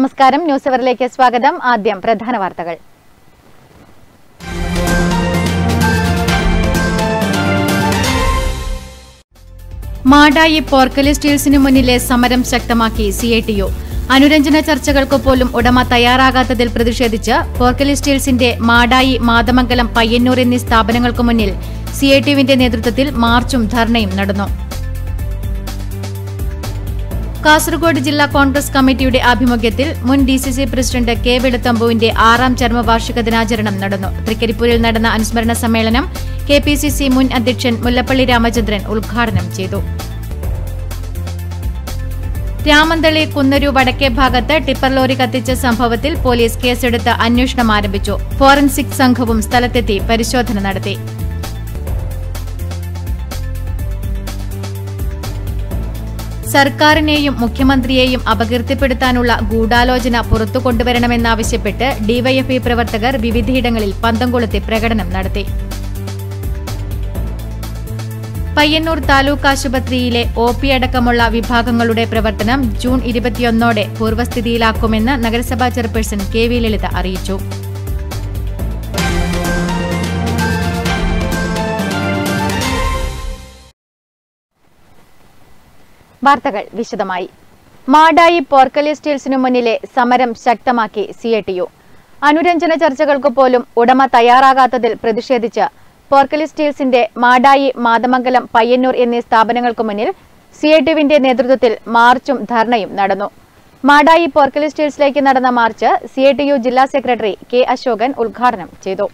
നമസ്കാരം ന്യൂസ് അവറിലേക്ക് സ്വാഗതം ആദ്യം പ്രധാന വാർത്തകൾ മാടായി പോർക്കലി സ്റ്റീൽസിനു മുന്നിലെ സമരം ശക്തമാക്കി സി ഐ ടി യു അനുരഞ്ജന ചർച്ചകൾക്ക് പോലും ഉടമ തയ്യാറാകാത്തതിൽ പ്രതിഷേധിച്ച് പോർക്കലി സ്റ്റീൽസിന്റെ മാടായി മാതമംഗലം പയ്യന്നൂർ എന്നീ സ്ഥാപനങ്ങൾക്ക് മുന്നിൽ സി ഐ ടി യുവിന്റെ നേതൃത്വത്തിൽ മാർച്ചും ധർണയും നടന്നു കാസർഗോഡ് ജില്ലാ കോൺഗ്രസ് കമ്മിറ്റിയുടെ ആഭിമുഖ്യത്തിൽ മുൻ D C C president K വെളുത്തമ്പുവിന്റെ ആറാം ചരമവാർഷിക ദിനാചരണം നടന്നു തൃക്കരിപ്പൂരിൽ നടന്ന അനുസ്മരണ സമ്മേളനം കെ പി സി സി മുൻ അധ്യക്ഷൻ മുല്ലപ്പള്ളി രാമചന്ദ്രൻ ഉദ്ഘാടനം ചെയ്തു രാമന്തളി കുന്നരു വടക്കേ ഭാഗത്ത് ടിപ്പർ ലോറി കത്തിച്ച സംഭവത്തിൽ പോലീസ് കേസെടുത്ത് അന്വേഷണം ആരംഭിച്ചു ഫോറൻസിക് സംഘവും സ്ഥലത്തെത്തി പരിശോധന നടത്തി സർക്കാരിനെയും മുഖ്യമന്ത്രിയെയും അപകീർത്തിപ്പെടുത്താനുള്ള ഗൂഢാലോചന പുറത്തു കൊണ്ടുവരണമെന്നാവശ്യപ്പെട്ട് ഡിവൈഎഫ്ഐ പ്രവർത്തകർ വിവിധയിടങ്ങളിൽ പന്തം കൊളുത്തി പ്രകടനം നടത്തി പയ്യന്നൂർ താലൂക്ക് ആശുപത്രിയിലെ ഒ പി അടക്കമുള്ള വിഭാഗങ്ങളുടെ പ്രവർത്തനം ജൂൺ ഇരുപത്തിയൊന്നോടെ പൂർവ്വസ്ഥിതിയിലാക്കുമെന്ന് നഗരസഭാ ചെയർപേഴ്സൺ കെ വി ലളിത അറിയിച്ചു വാർത്തകൾ വിശദമായി മാടായി പോർക്കലി സ്റ്റീൽസിനു മുന്നിലെ സമരം ശക്തമാക്കി സി ഐ ടി യു അനുരഞ്ജന ചർച്ചകൾക്ക് പോലും ഉടമ തയ്യാറാകാത്തതിൽ പ്രതിഷേധിച്ച് പോർക്കലി സ്റ്റീൽസിന്റെ മാടായി മാതമംഗലം പയ്യന്നൂർ എന്നീ സ്ഥാപനങ്ങൾക്ക് മുന്നിൽ സി ഐ ടി യുവിന്റെ നേതൃത്വത്തിൽ മാർച്ചും ധർണയും നടന്നു മാടായി പോർക്കലി സ്റ്റീൽസിലേക്ക് നടന്ന march C I T U ജില്ലാ സെക്രട്ടറി കെ അശോകൻ ഉദ്ഘാടനം ചെയ്തു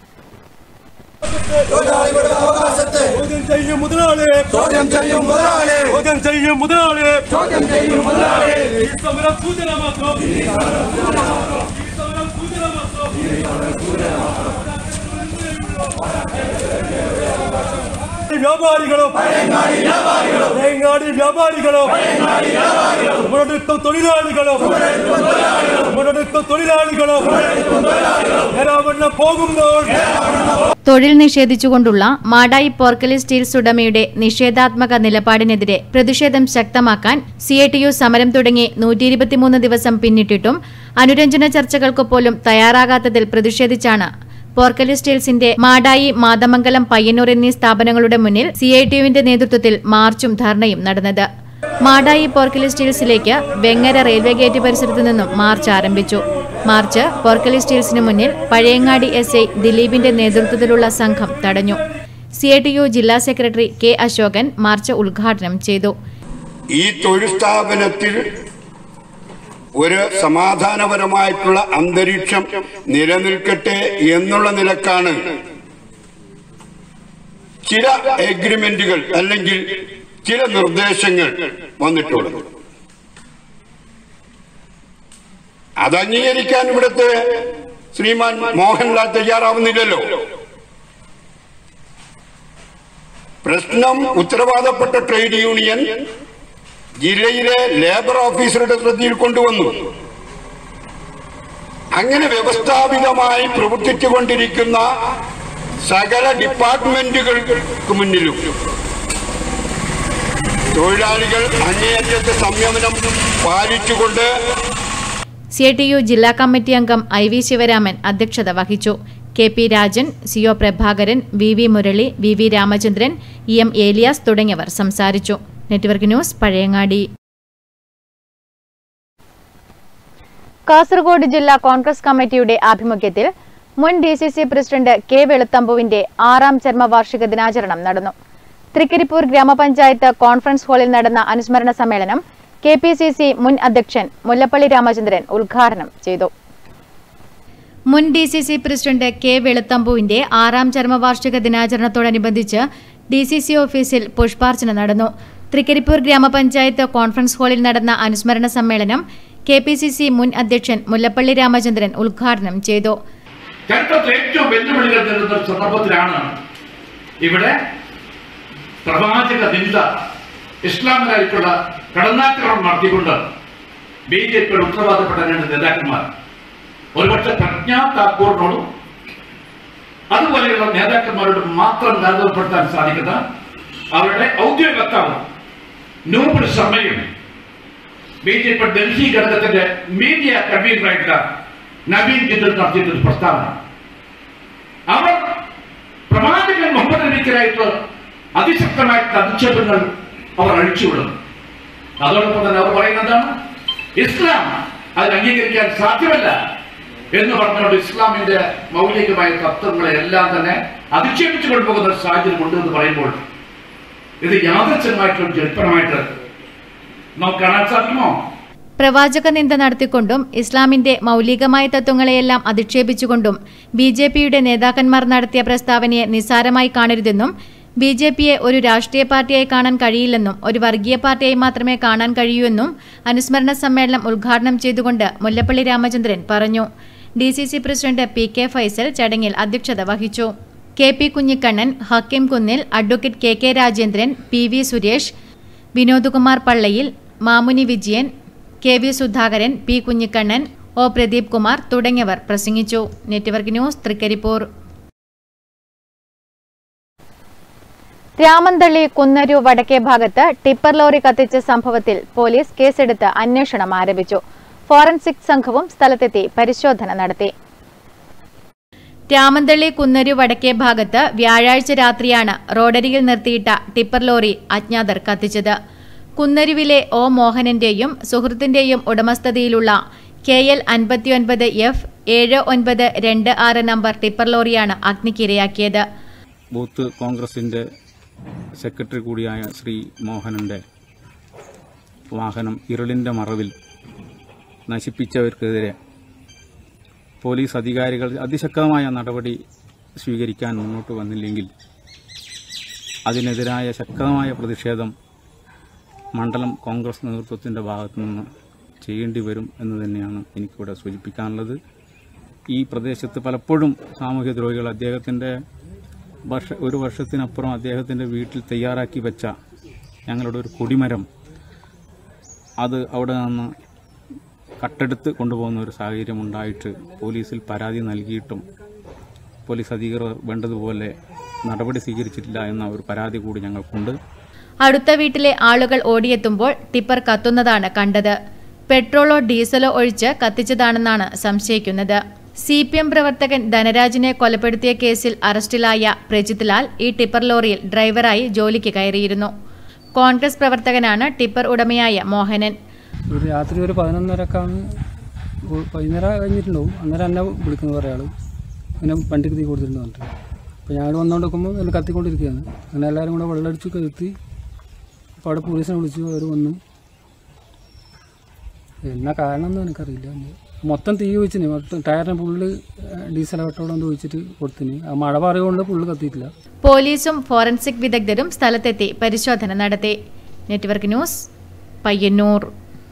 ചോദ്യം ചെയ്യും മുതലാളി ചോദ്യം ചെയ്യും മുതലാളി ചോദ്യം ചെയ്യും മുതലാളി ചോദ്യം ചെയ്യും മുതലാളി ഈ സമരം സൂചന മാത്രം ഈ സമരം സൂചന മാത്രം വ്യാപാരികളും തേങ്ങാടി വ്യാപാരികളും മുരടിത്ത തൊഴിലാളികളും മുരടിത്ത തൊഴിലാളികളും വരാവണ്ണം പോകുമ്പോൾ തൊഴിൽ നിഷേധിച്ചുകൊണ്ടുള്ള മാടായി പോർക്കലി സ്റ്റീൽസ് ഉടമയുടെ നിഷേധാത്മക നിലപാടിനെതിരെ പ്രതിഷേധം ശക്തമാക്കാൻ സി ഐ ടി യു സമരം തുടങ്ങി നൂറ്റി ഇരുപത്തിമൂന്ന് ദിവസം പിന്നിട്ടിട്ടും അനുരഞ്ജന ചർച്ചകൾക്ക് പോലും തയ്യാറാകാത്തതിൽ പ്രതിഷേധിച്ചാണ് പോർക്കലി സ്റ്റീൽസിന്റെ മാടായി മാതമംഗലം പയ്യന്നൂർ എന്നീ സ്ഥാപനങ്ങളുടെ മുന്നിൽ സി ഐ ടി യുവിന്റെ നേതൃത്വത്തിൽ മാർച്ചും ധർണയും നടന്നത് മാടായി പോർക്കലി സ്റ്റീൽസിലേക്ക് വെങ്ങര റെയിൽവേ ഗേറ്റ് പരിസരത്തു നിന്നും മാർച്ച് ആരംഭിച്ചു മാർച്ച് പോർക്കലി സ്റ്റീൽസിന് മുന്നിൽ പഴയങ്ങാടി എസ് ഐ ദിലീപിന്റെ നേതൃത്വത്തിലുള്ള സംഘം തടഞ്ഞു സി ഐ ടി യു ജില്ലാ സെക്രട്ടറി കെ അശോകൻ മാർച്ച് ഉദ്ഘാടനം ചെയ്തു ഈ തൊഴിൽ സ്ഥാപനത്തിൽ ഒരു സമാധാനപരമായിട്ടുള്ള അന്തരീക്ഷം നിലനിൽക്കട്ടെ എന്നുള്ള നിലക്കാണ് ചില എഗ്രിമെന്റുകൾ അല്ലെങ്കിൽ ചില നിർദ്ദേശങ്ങൾ വന്നിട്ടുള്ളത് അത് അംഗീകരിക്കാൻ ഇവിടുത്തെ ശ്രീമാൻ മോഹൻലാൽ തയ്യാറാവുന്നില്ലല്ലോ പ്രശ്നം ഉത്തരവാദപ്പെട്ട ട്രേഡ് യൂണിയൻ ജില്ലയിലെ ലേബർ ഓഫീസറുടെ ശ്രദ്ധയിൽ കൊണ്ടുവന്നു അങ്ങനെ വ്യവസ്ഥാപിതമായി പ്രവർത്തിച്ചുകൊണ്ടിരിക്കുന്ന സകല ഡിപ്പാർട്ട്മെന്റുകൾക്ക് മുന്നിലും തൊഴിലാളികൾ അങ്ങേയറ്റത്തെ സംയമനം പാലിച്ചുകൊണ്ട് സി ഐ ടി യു ജില്ലാ കമ്മിറ്റി അംഗം ഐ വി ശിവരാമൻ അധ്യക്ഷത വഹിച്ചു K P Rajan C O Prabhakaran V V Murali V V Ramachandran E M Elias തുടങ്ങിയവർ സംസാരിച്ചു നെറ്റ്വർക്ക് ന്യൂസ് പഴയങ്ങാടി കാസർഗോഡ് ജില്ലാ കോൺഗ്രസ് കമ്മിറ്റിയുടെ ആഭിമുഖ്യത്തിൽ മുൻ D C C president K വെളുത്തമ്പുവിന്റെ ആറാം ചരമവാർഷിക ദിനാചരണം നടന്നു തൃക്കരിപ്പൂർ ഗ്രാമപഞ്ചായത്ത് കോൺഫറൻസ് ഹാളിൽ നടന്ന അനുസ്മരണ സമ്മേളനം കെ പി സി സി മുൻ അധ്യക്ഷൻ മുല്ലപ്പള്ളി രാമചന്ദ്രൻ ഉദ്ഘാടനം ചെയ്തു മുൻ D C C president K വെളുത്തമ്പുവിന്റെ ആറാം ചരമവാർഷിക ദിനാചരണത്തോടനുബന്ധിച്ച് ഡി സി സി ഓഫീസിൽ പുഷ്പാർച്ചന നടന്നു തൃക്കരിപ്പൂർ ഗ്രാമപഞ്ചായത്ത് കോൺഫറൻസ് ഹാളിൽ നടന്ന അനുസ്മരണ സമ്മേളനം കെ പി സി സി മുൻ അധ്യക്ഷൻ മുല്ലപ്പള്ളി രാമചന്ദ്രൻ ഉദ്ഘാടനം ചെയ്തു ചരിത്രത്തിൽ ഏറ്റവും വെല്ലുവിളികൾ നേരിടുന്ന ഒരു സന്ദർഭത്തിലാണ് ഇവിടെ പ്രവാചക നിന്ദ ഇസ്ലാമിലായിട്ടുള്ള കടന്നാക്രമണം നടത്തിക്കൊണ്ട് ബി ജെ പിയുടെ ഉത്തരവാദപ്പെട്ട രണ്ട് നേതാക്കന്മാർ ഒരുപക്ഷെ പ്രജ്ഞാ താക്കൂറിനോടും അതുപോലെയുള്ള നേതാക്കന്മാരോട് മാത്രം താരതമ്യപ്പെടുത്താൻ സാധിക്കുന്ന അവരുടെ ഔദ്യോഗിക വക്താവ് നൂപുൽ ശർമ്മയും ബി ജെ പി ഡൽഹി ഘടകത്തിന്റെ മീഡിയ കൺവീനറായിട്ടുള്ള നവീൻ ജിദ്ദൽ നടത്തിയിട്ടൊരു പ്രസ്താവന അവർ പ്രവാചകൻ മുഹമ്മദ് നബിക്കെതിരായിട്ട് അതിശക്തമായിട്ടുള്ള അധിക്ഷേപങ്ങൾ അവർ അഴിച്ചുവിടുന്നു അതോടൊപ്പം തന്നെ അവർ പറയുന്നത് എന്താണ് ഇസ്ലാം അത് അംഗീകരിക്കാൻ സാധ്യമല്ല എന്ന് പറഞ്ഞുകൊണ്ട് ഇസ്ലാമിന്റെ മൗലികമായ തത്വങ്ങളെ എല്ലാം തന്നെ അധിക്ഷേപിച്ചു കൊണ്ടുപോകുന്ന ഒരു സാഹചര്യം ഉണ്ട് എന്ന് പറയുമ്പോൾ ഇത് യാദൃച്ഛമായിട്ടുള്ള ജൽപ്പനമായിട്ട് നമുക്ക് കാണാൻ സാധിക്കുമോ പ്രവാചക നിന്ദ നടത്തിക്കൊണ്ടും ഇസ്ലാമിന്റെ മൗലികമായ തത്വങ്ങളെയെല്ലാം അധിക്ഷേപിച്ചുകൊണ്ടും ബി ജെ പിയുടെ നേതാക്കന്മാർ നടത്തിയ പ്രസ്താവനയെ നിസ്സാരമായി കാണരുതെന്നും ബി ജെ പിയെ ഒരു രാഷ്ട്രീയ പാർട്ടിയായി കാണാൻ കഴിയില്ലെന്നും ഒരു വർഗീയ പാർട്ടിയായി മാത്രമേ കാണാൻ കഴിയൂ എന്നും അനുസ്മരണ സമ്മേളനം ഉദ്ഘാടനം ചെയ്തുകൊണ്ട് മുല്ലപ്പള്ളി രാമചന്ദ്രൻ പറഞ്ഞു D C C president P K Faisal ചടങ്ങിൽ അധ്യക്ഷത വഹിച്ചു K P Kunhikannan Hakkim Kunnil advocate K K Rajendran P V Suresh Vinodkumar Pallayil Mamuni Vijayan K V Sudhakaran P Kunhikannan O Pradeep Kumar തുടങ്ങിയവർ പ്രസംഗിച്ചു നെറ്റ്വർക്ക് ന്യൂസ് തൃക്കരിപ്പൂർ രാമന്തള്ളി കുന്നരു വടക്കേ ഭാഗത്ത് ടിപ്പർ ലോറി കത്തിച്ച സംഭവത്തിൽ പോലീസ് കേസെടുത്ത് അന്വേഷണം ആരംഭിച്ചു ഫോറൻസിക് സംഘവും സ്ഥലത്തെത്തി പരിശോധന നടത്തി രാമന്തള്ളി കുന്നരു വടക്കേ ഭാഗത്ത് വ്യാഴാഴ്ച രാത്രിയാണ് റോഡരികിൽ നിർത്തിയിട്ട ടിപ്പർ ലോറി അജ്ഞാതർ കത്തിച്ചത് കുന്നരുവിലെ ഒ മോഹനന്റെയും സുഹൃത്തിന്റെയും ഉടമസ്ഥതയിലുള്ള കെ എൽ അൻപത്തിയൊൻപത് എഫ് ഏഴ് ഒൻപത് രണ്ട് ആറ് നമ്പർ ടിപ്പർ ലോറിയാണ് അഗ്നിക്കിരയാക്കിയത് ബൂത്ത് കോൺഗ്രസിൻ്റെ സെക്രട്ടറി കൂടിയായ ശ്രീ മോഹനൻ്റെ വാഹനം ഇരുളിൻ്റെ മറവിൽ നശിപ്പിച്ചവർക്കെതിരെ പോലീസ് അധികാരികൾ അതിശക്തമായ നടപടി സ്വീകരിക്കാൻ മുന്നോട്ട് വന്നില്ലെങ്കിൽ അതിനെതിരായ ശക്തമായ പ്രതിഷേധം മണ്ഡലം കോൺഗ്രസ് നേതൃത്വത്തിൻ്റെ ഭാഗത്തു നിന്ന് ചെയ്യേണ്ടി വരും എന്ന് തന്നെയാണ് എനിക്കിവിടെ സൂചിപ്പിക്കാനുള്ളത് ഈ പ്രദേശത്ത് പലപ്പോഴും സാമൂഹ്യ ദ്രോഹികൾ അദ്ദേഹത്തിൻ്റെ വർഷ ഒരു വർഷത്തിനപ്പുറം അദ്ദേഹത്തിൻ്റെ വീട്ടിൽ തയ്യാറാക്കി വെച്ച ഞങ്ങളുടെ ഒരു കൊടിമരം അത് അവിടെ നിന്ന് കട്ടെടുത്ത് കൊണ്ടുപോകുന്ന ഒരു സാഹചര്യം ഉണ്ടായിട്ട് പോലീസിൽ പരാതി നൽകിയിട്ടും പോലീസ് അധികൃതർ വേണ്ടതുപോലെ നടപടി സ്വീകരിച്ചിട്ടില്ല എന്ന ഒരു പരാതി കൂടി ഞങ്ങൾക്കുണ്ട് അടുത്ത വീട്ടിലെ ആളുകൾ ഓടിയെത്തുമ്പോൾ ടിപ്പർ കത്തുന്നതാണ് കണ്ടത് പെട്രോളോ ഡീസലോ ഒഴിച്ച് കത്തിച്ചതാണെന്നാണ് സംശയിക്കുന്നത് സി പി എം പ്രവർത്തകൻ ധനരാജിനെ കൊലപ്പെടുത്തിയ കേസിൽ അറസ്റ്റിലായ പ്രജിത് ലാൽ ഈ ടിപ്പർ ലോറിയിൽ ഡ്രൈവറായി ജോലിക്ക് കയറിയിരുന്നു കോൺഗ്രസ് പ്രവർത്തകനാണ് ടിപ്പർ ഉടമയായ മോഹനൻ ഒരു രാത്രി ഒരു പതിനൊന്നരക്കാണ് ഒരു വൈകുന്നേരം കഴിഞ്ഞിട്ടുണ്ടാവും അന്നേരം എന്നെ വിളിക്കുന്നു കുറേ ആൾ പിന്നെ വണ്ടിക്ക് തീ കൊടുത്തിട്ടുണ്ട് പറഞ്ഞിട്ട് അപ്പോൾ ഞാൻ ഇവിടെ വന്നുകൊണ്ട് നോക്കുമ്പോൾ എല്ലാം കത്തിക്കൊണ്ടിരിക്കുകയാണ് അങ്ങനെ എല്ലാവരും കൂടെ വെള്ളമടിച്ച് കരുത്തി അപ്പോൾ അവിടെ പോലീസിനെ വിളിച്ചു അവർ വന്നു എന്നാ കാരണം ഒന്നും എനിക്കറിയില്ല മൊത്തം തീ വെച്ചിന് മൊത്തം ടയറിന് പുള്ള് ഡീസൽ പെട്രോളും എന്തോ ഒഴിച്ചിട്ട് കൊടുത്തിന് ആ മഴ പറയുകൊണ്ട് പുള്ള് കത്തിയിട്ടില്ല പോലീസും ഫോറൻസിക് വിദഗ്ധരും സ്ഥലത്തെത്തി പരിശോധന നടത്തി നെറ്റ്വർക്ക് ന്യൂസ് പയ്യന്നൂർ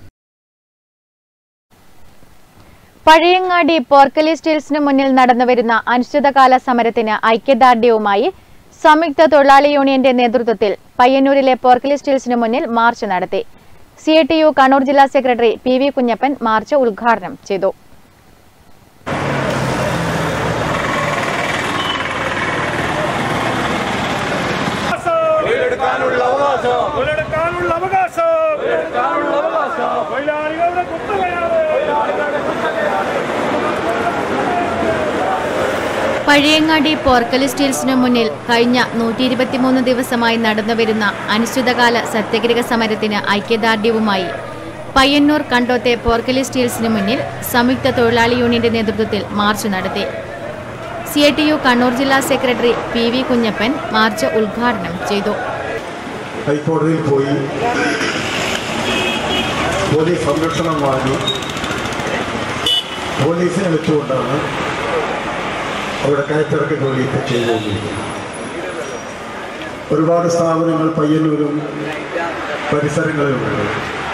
പഴയങ്ങാടി പോർക്കലി സ്റ്റീൽസിന് മുന്നിൽ നടന്നുവരുന്ന അനിശ്ചിതകാല സമരത്തിന് ഐക്യദാർഢ്യവുമായി സംയുക്ത തൊഴിലാളി യൂണിയന്റെ നേതൃത്വത്തിൽ പയ്യന്നൂരിലെ പോർക്കലി സ്റ്റീൽസിന് മുന്നിൽ മാർച്ച് നടത്തി സി ടി യു കണ്ണൂർ ജില്ലാ secretary P V Kunhappan march ഉദ്ഘാടനം ചെയ്തു തൊഴിലെടുക്കാനുള്ള അവകാശം തൊഴിലെടുക്കാനുള്ള അവകാശം തൊഴിലാളികളുടെ കുത്തകയാണ് പഴയങ്ങാടി പോർക്കലി സ്റ്റീൽസിനു മുന്നിൽ കഴിഞ്ഞ നൂറ്റി ഇരുപത്തിമൂന്ന് ദിവസമായി നടന്നുവരുന്ന അനിശ്ചിതകാല സത്യഗ്രഹ സമരത്തിന് ഐക്യദാർഢ്യവുമായി പയ്യന്നൂർ കണ്ടോത്തെ പോർക്കലി സ്റ്റീൽസിനു മുന്നിൽ സംയുക്ത തൊഴിലാളി യൂണിയന്റെ നേതൃത്വത്തിൽ മാർച്ച് നടത്തി C I T U Kannur ജില്ലാ secretary P V Kunhappan march ഉദ്ഘാടനം ചെയ്തു ഹൈക്കോടതിയിൽ പോയി പോലീസ് സംരക്ഷണം വാങ്ങി പോലീസിനെ വെച്ചുകൊണ്ടാണ് അവിടെ കയറ്റിറക്കി ജോലി ഇപ്പോൾ ചെയ്തുകൊണ്ടിരിക്കുന്നത് ഒരുപാട് സ്ഥാപനങ്ങൾ പയ്യന്നൂരും പരിസരങ്ങളിലുമുണ്ട്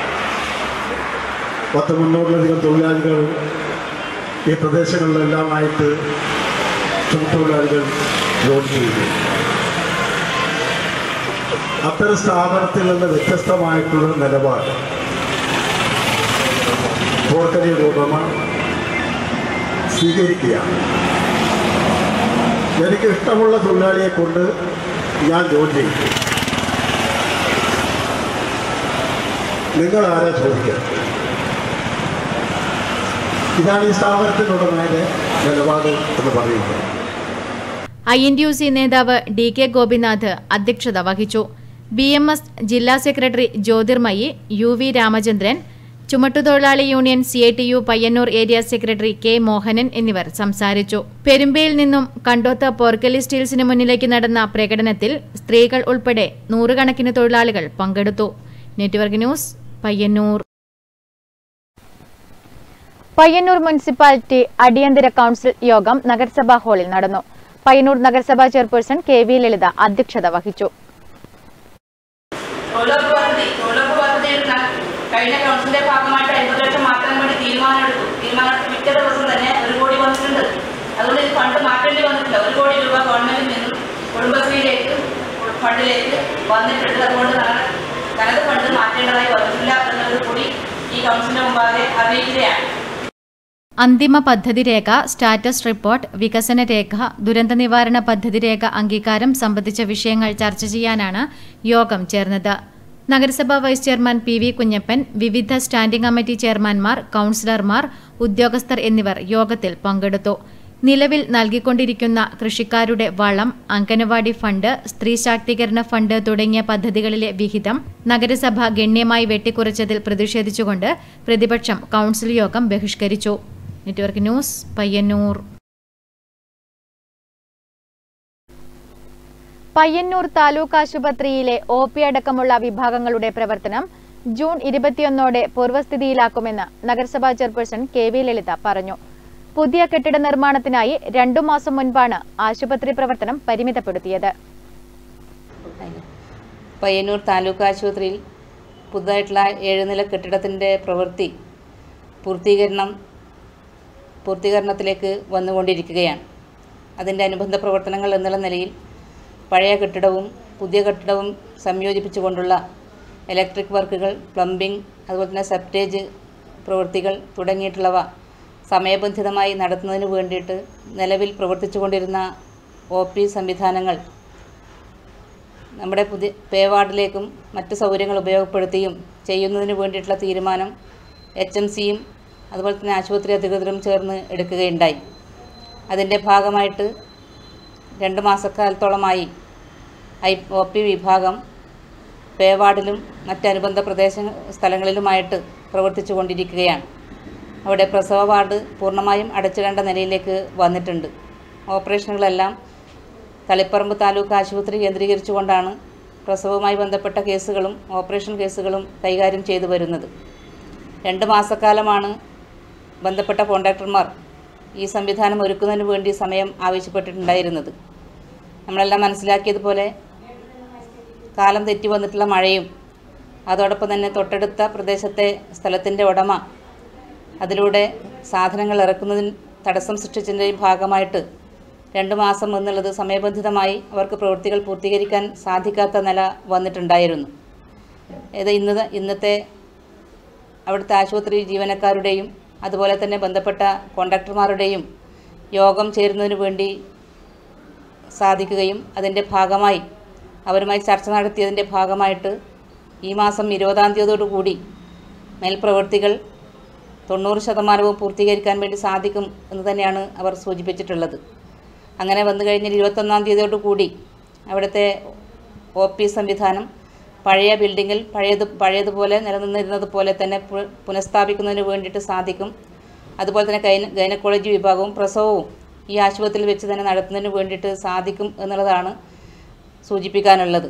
പത്ത് മുന്നൂറിലധികം തൊഴിലാളികൾ ഈ പ്രദേശങ്ങളിലെല്ലാമായിട്ട് തൊഴിലാളികൾ ജോലി ചെയ്യുന്നു അത്തരം സ്ഥാപനത്തിൽ നിന്ന് വ്യത്യസ്തമായിട്ടുള്ള നിലപാട് പോർക്കലി രൂപമ സ്വീകരിക്കുകയാണ് എനിക്ക് ഇഷ്ടമുള്ള തൊഴിലാളിയെ കൊണ്ട് ഞാൻ ജോലി ചെയ്യും നിങ്ങൾ ആരാ ചോദിക്കുക ഇതാണ് ഈ സ്ഥാപനത്തിനുടമയുടെ നിലപാട് എന്ന് പറയുന്നത് I N T U C നേതാവ് ഡി കെ ഗോപിനാഥ് അധ്യക്ഷത വഹിച്ചു ബി എം എസ് ജില്ലാ secretary Jyothirmayi U V Ramachandran ചുമട്ടുതൊഴിലാളി union C I T U Payyanur area secretary K Mohanan എന്നിവർ സംസാരിച്ചു പെരുമ്പയിൽ നിന്നും കണ്ടോത്ത പോർക്കലി സ്റ്റീൽസിന് മുന്നിലേക്ക് നടന്ന പ്രകടനത്തിൽ സ്ത്രീകൾ ഉൾപ്പെടെ നൂറുകണക്കിന് തൊഴിലാളികൾ പങ്കെടുത്തു network news Payyanur Payyanur municipality അടിയന്തര കൗൺസിൽ യോഗം നഗരസഭാ ഹാളിൽ നടന്നു പയ്യന്നൂർ നഗരസഭാ ചെയർപേഴ്സൺ കെ വി ലളിത അധ്യക്ഷത വഹിച്ചു തൊഴിലുറപ്പ് പദ്ധതി തൊഴിലുറപ്പ് പദ്ധതിയുടെ ന- കഴിഞ്ഞ കൗൺസിലിന്റെ ഭാഗമായിട്ട് അൻപത് ലക്ഷം മാറ്റാൻ വേണ്ടി തീരുമാനമെടുത്തു തീരുമാനമെടുത്ത് പിറ്റേ ദിവസം തന്നെ ഒരു കോടി വന്നിട്ടുണ്ട് അതുകൊണ്ട് ഈ ഫണ്ട് മാറ്റേണ്ടി വന്നിട്ടില്ല ഒരു കോടി രൂപ ഗവൺമെന്റിൽ നിന്നും കുടുംബശ്രീയിലേക്ക് ഫണ്ടിലേക്ക് വന്നിട്ടുണ്ട് അതുകൊണ്ട് തനത് തനത് ഫണ്ട് മാറ്റേണ്ടതായി വന്നിട്ടില്ല എന്നുള്ളത് കൂടി ഈ കൗൺസിലിന്റെ മുമ്പാകെ അറിയിക്കുകയാണ് അന്തിമ പദ്ധതി രേഖ സ്റ്റാറ്റസ് റിപ്പോർട്ട് വികസന രേഖ ദുരന്ത നിവാരണ പദ്ധതി രേഖ അംഗീകാരം സംബന്ധിച്ച വിഷയങ്ങൾ ചർച്ച ചെയ്യാനാണ് യോഗം ചേർന്നത് നഗരസഭാ vice chairman P V Kunhappan വിവിധ സ്റ്റാൻഡിംഗ് കമ്മിറ്റി ചെയർമാൻമാർ കൌൺസിലർമാർ ഉദ്യോഗസ്ഥർ എന്നിവർ യോഗത്തിൽ പങ്കെടുത്തു നിലവിൽ നൽകിക്കൊണ്ടിരിക്കുന്ന കൃഷിക്കാരുടെ വളം അംഗനവാടി ഫണ്ട് സ്ത്രീ ശാക്തീകരണ ഫണ്ട് തുടങ്ങിയ പദ്ധതികളിലെ വിഹിതം നഗരസഭ ഗണ്യമായി വെട്ടിക്കുറച്ചതിൽ പ്രതിഷേധിച്ചുകൊണ്ട് പ്രതിപക്ഷം കൌൺസിൽ യോഗം ബഹിഷ്കരിച്ചു നെറ്റ്വർക്ക് ന്യൂസ് പയ്യന്നൂർ പയ്യന്നൂർ താലൂക്ക് ആശുപത്രിയിലെ ഒ പി അടക്കമുള്ള വിഭാഗങ്ങളുടെ പ്രവർത്തനം ജൂൺ ഇരുപത്തിയൊന്നോടെ പൂർവ്വസ്ഥിതിയിലാക്കുമെന്ന് നഗരസഭാ ചെയർപേഴ്സൺ കെ വി ലളിത പറഞ്ഞു പുതിയ കെട്ടിട നിർമ്മാണത്തിനായി രണ്ടു മാസം മുൻപാണ് ആശുപത്രി പ്രവർത്തനം പരിമിതപ്പെടുത്തിയത് പയ്യന്നൂർ താലൂക്ക് ആശുപത്രിയിൽ പുതുതായിട്ടുള്ള ഏഴുനില കെട്ടിടത്തിൻ്റെ പ്രവൃത്തി പൂർത്തീകരണം പൂർത്തീകരണത്തിലേക്ക് വന്നുകൊണ്ടിരിക്കുകയാണ് അതിൻ്റെ അനുബന്ധ പ്രവർത്തനങ്ങൾ എന്നുള്ള നിലയിൽ പഴയ കെട്ടിടവും പുതിയ കെട്ടിടവും സംയോജിപ്പിച്ചുകൊണ്ടുള്ള ഇലക്ട്രിക് വർക്കുകൾ പ്ലംബിംഗ് അതുപോലെ തന്നെ സെപ്റ്റേജ് പ്രവൃത്തികൾ തുടങ്ങിയിട്ടുള്ളവ സമയബന്ധിതമായി നടത്തുന്നതിന് വേണ്ടിയിട്ട് നിലവിൽ പ്രവർത്തിച്ചുകൊണ്ടിരുന്ന ഒ പി സംവിധാനങ്ങൾ നമ്മുടെ പുതിയ പേ വാർഡിലേക്കും മറ്റ് സൗകര്യങ്ങൾ ഉപയോഗപ്പെടുത്തിയും ചെയ്യുന്നതിന് വേണ്ടിയിട്ടുള്ള തീരുമാനം എച്ച് എം സിയും അതുപോലെ തന്നെ ആശുപത്രി അധികൃതരും ചേർന്ന് എടുക്കുകയുണ്ടായി അതിൻ്റെ ഭാഗമായിട്ട് രണ്ട് മാസക്കാലത്തോളമായി ഐ ഒ പി വിഭാഗം പേ വാർഡിലും മറ്റനുബന്ധ പ്രദേശ സ്ഥലങ്ങളിലുമായിട്ട് പ്രവർത്തിച്ചു കൊണ്ടിരിക്കുകയാണ് അവിടെ പ്രസവ വാർഡ് പൂർണ്ണമായും അടച്ചിടേണ്ട നിലയിലേക്ക് വന്നിട്ടുണ്ട് ഓപ്പറേഷനുകളെല്ലാം തളിപ്പറമ്പ് താലൂക്ക് ആശുപത്രി കേന്ദ്രീകരിച്ചുകൊണ്ടാണ് പ്രസവവുമായി ബന്ധപ്പെട്ട കേസുകളും ഓപ്പറേഷൻ കേസുകളും കൈകാര്യം ചെയ്തു വരുന്നത് രണ്ട് മാസക്കാലമാണ് ബന്ധപ്പെട്ട കോൺട്രാക്ടർമാർ ഈ സംവിധാനം ഒരുക്കുന്നതിന് വേണ്ടി സമയം ആവശ്യപ്പെട്ടിട്ടുണ്ടായിരുന്നത് നമ്മളെല്ലാം മനസ്സിലാക്കിയതുപോലെ കാലം തെറ്റി വന്നിട്ടുള്ള മഴയും അതോടൊപ്പം തന്നെ തൊട്ടടുത്ത പ്രദേശത്തെ സ്ഥലത്തിൻ്റെ ഉടമ അതിലൂടെ സാധനങ്ങൾ ഇറക്കുന്നതിന് തടസ്സം സൃഷ്ടിച്ചതിൻ്റെയും ഭാഗമായിട്ട് രണ്ട് മാസം എന്നുള്ളത് സമയബന്ധിതമായി അവർക്ക് പ്രവൃത്തികൾ പൂർത്തീകരിക്കാൻ സാധിക്കാത്ത നില വന്നിട്ടുണ്ടായിരുന്നു ഇത് ഇന്ന് ഇന്നത്തെ അവിടുത്തെ ആശുപത്രി ജീവനക്കാരുടെയും അതുപോലെ തന്നെ ബന്ധപ്പെട്ട കോൺട്രാക്ടർമാരുടെയും യോഗം ചേരുന്നതിന് വേണ്ടി സാധിക്കുകയും അതിൻ്റെ ഭാഗമായി അവരുമായി ചർച്ച നടത്തിയതിൻ്റെ ഭാഗമായിട്ട് ഈ മാസം ഇരുപതാം തീയതിയോടുകൂടി മേൽപ്രവൃത്തികൾ തൊണ്ണൂറ് ശതമാനവും പൂർത്തീകരിക്കാൻ വേണ്ടി സാധിക്കും എന്ന് തന്നെയാണ് അവർ സൂചിപ്പിച്ചിട്ടുള്ളത് അങ്ങനെ വന്നു കഴിഞ്ഞാൽ ഇരുപത്തൊന്നാം തീയതിയോട് കൂടി അവിടുത്തെ ഒ പി സംവിധാനം പഴയ ബിൽഡിങ്ങിൽ പഴയത് പഴയതുപോലെ നിലനിന്നിരുന്നത് പോലെ തന്നെ പു- പുനഃസ്ഥാപിക്കുന്നതിന് വേണ്ടിയിട്ട് സാധിക്കും അതുപോലെ തന്നെ ഗൈന ഗൈനക്കോളജി വിഭാഗവും പ്രസവവും ഈ ആശുപത്രിയിൽ വെച്ച് തന്നെ നടത്തുന്നതിന് വേണ്ടിയിട്ട് സാധിക്കും എന്നുള്ളതാണ് സൂചിപ്പിക്കാനുള്ളത്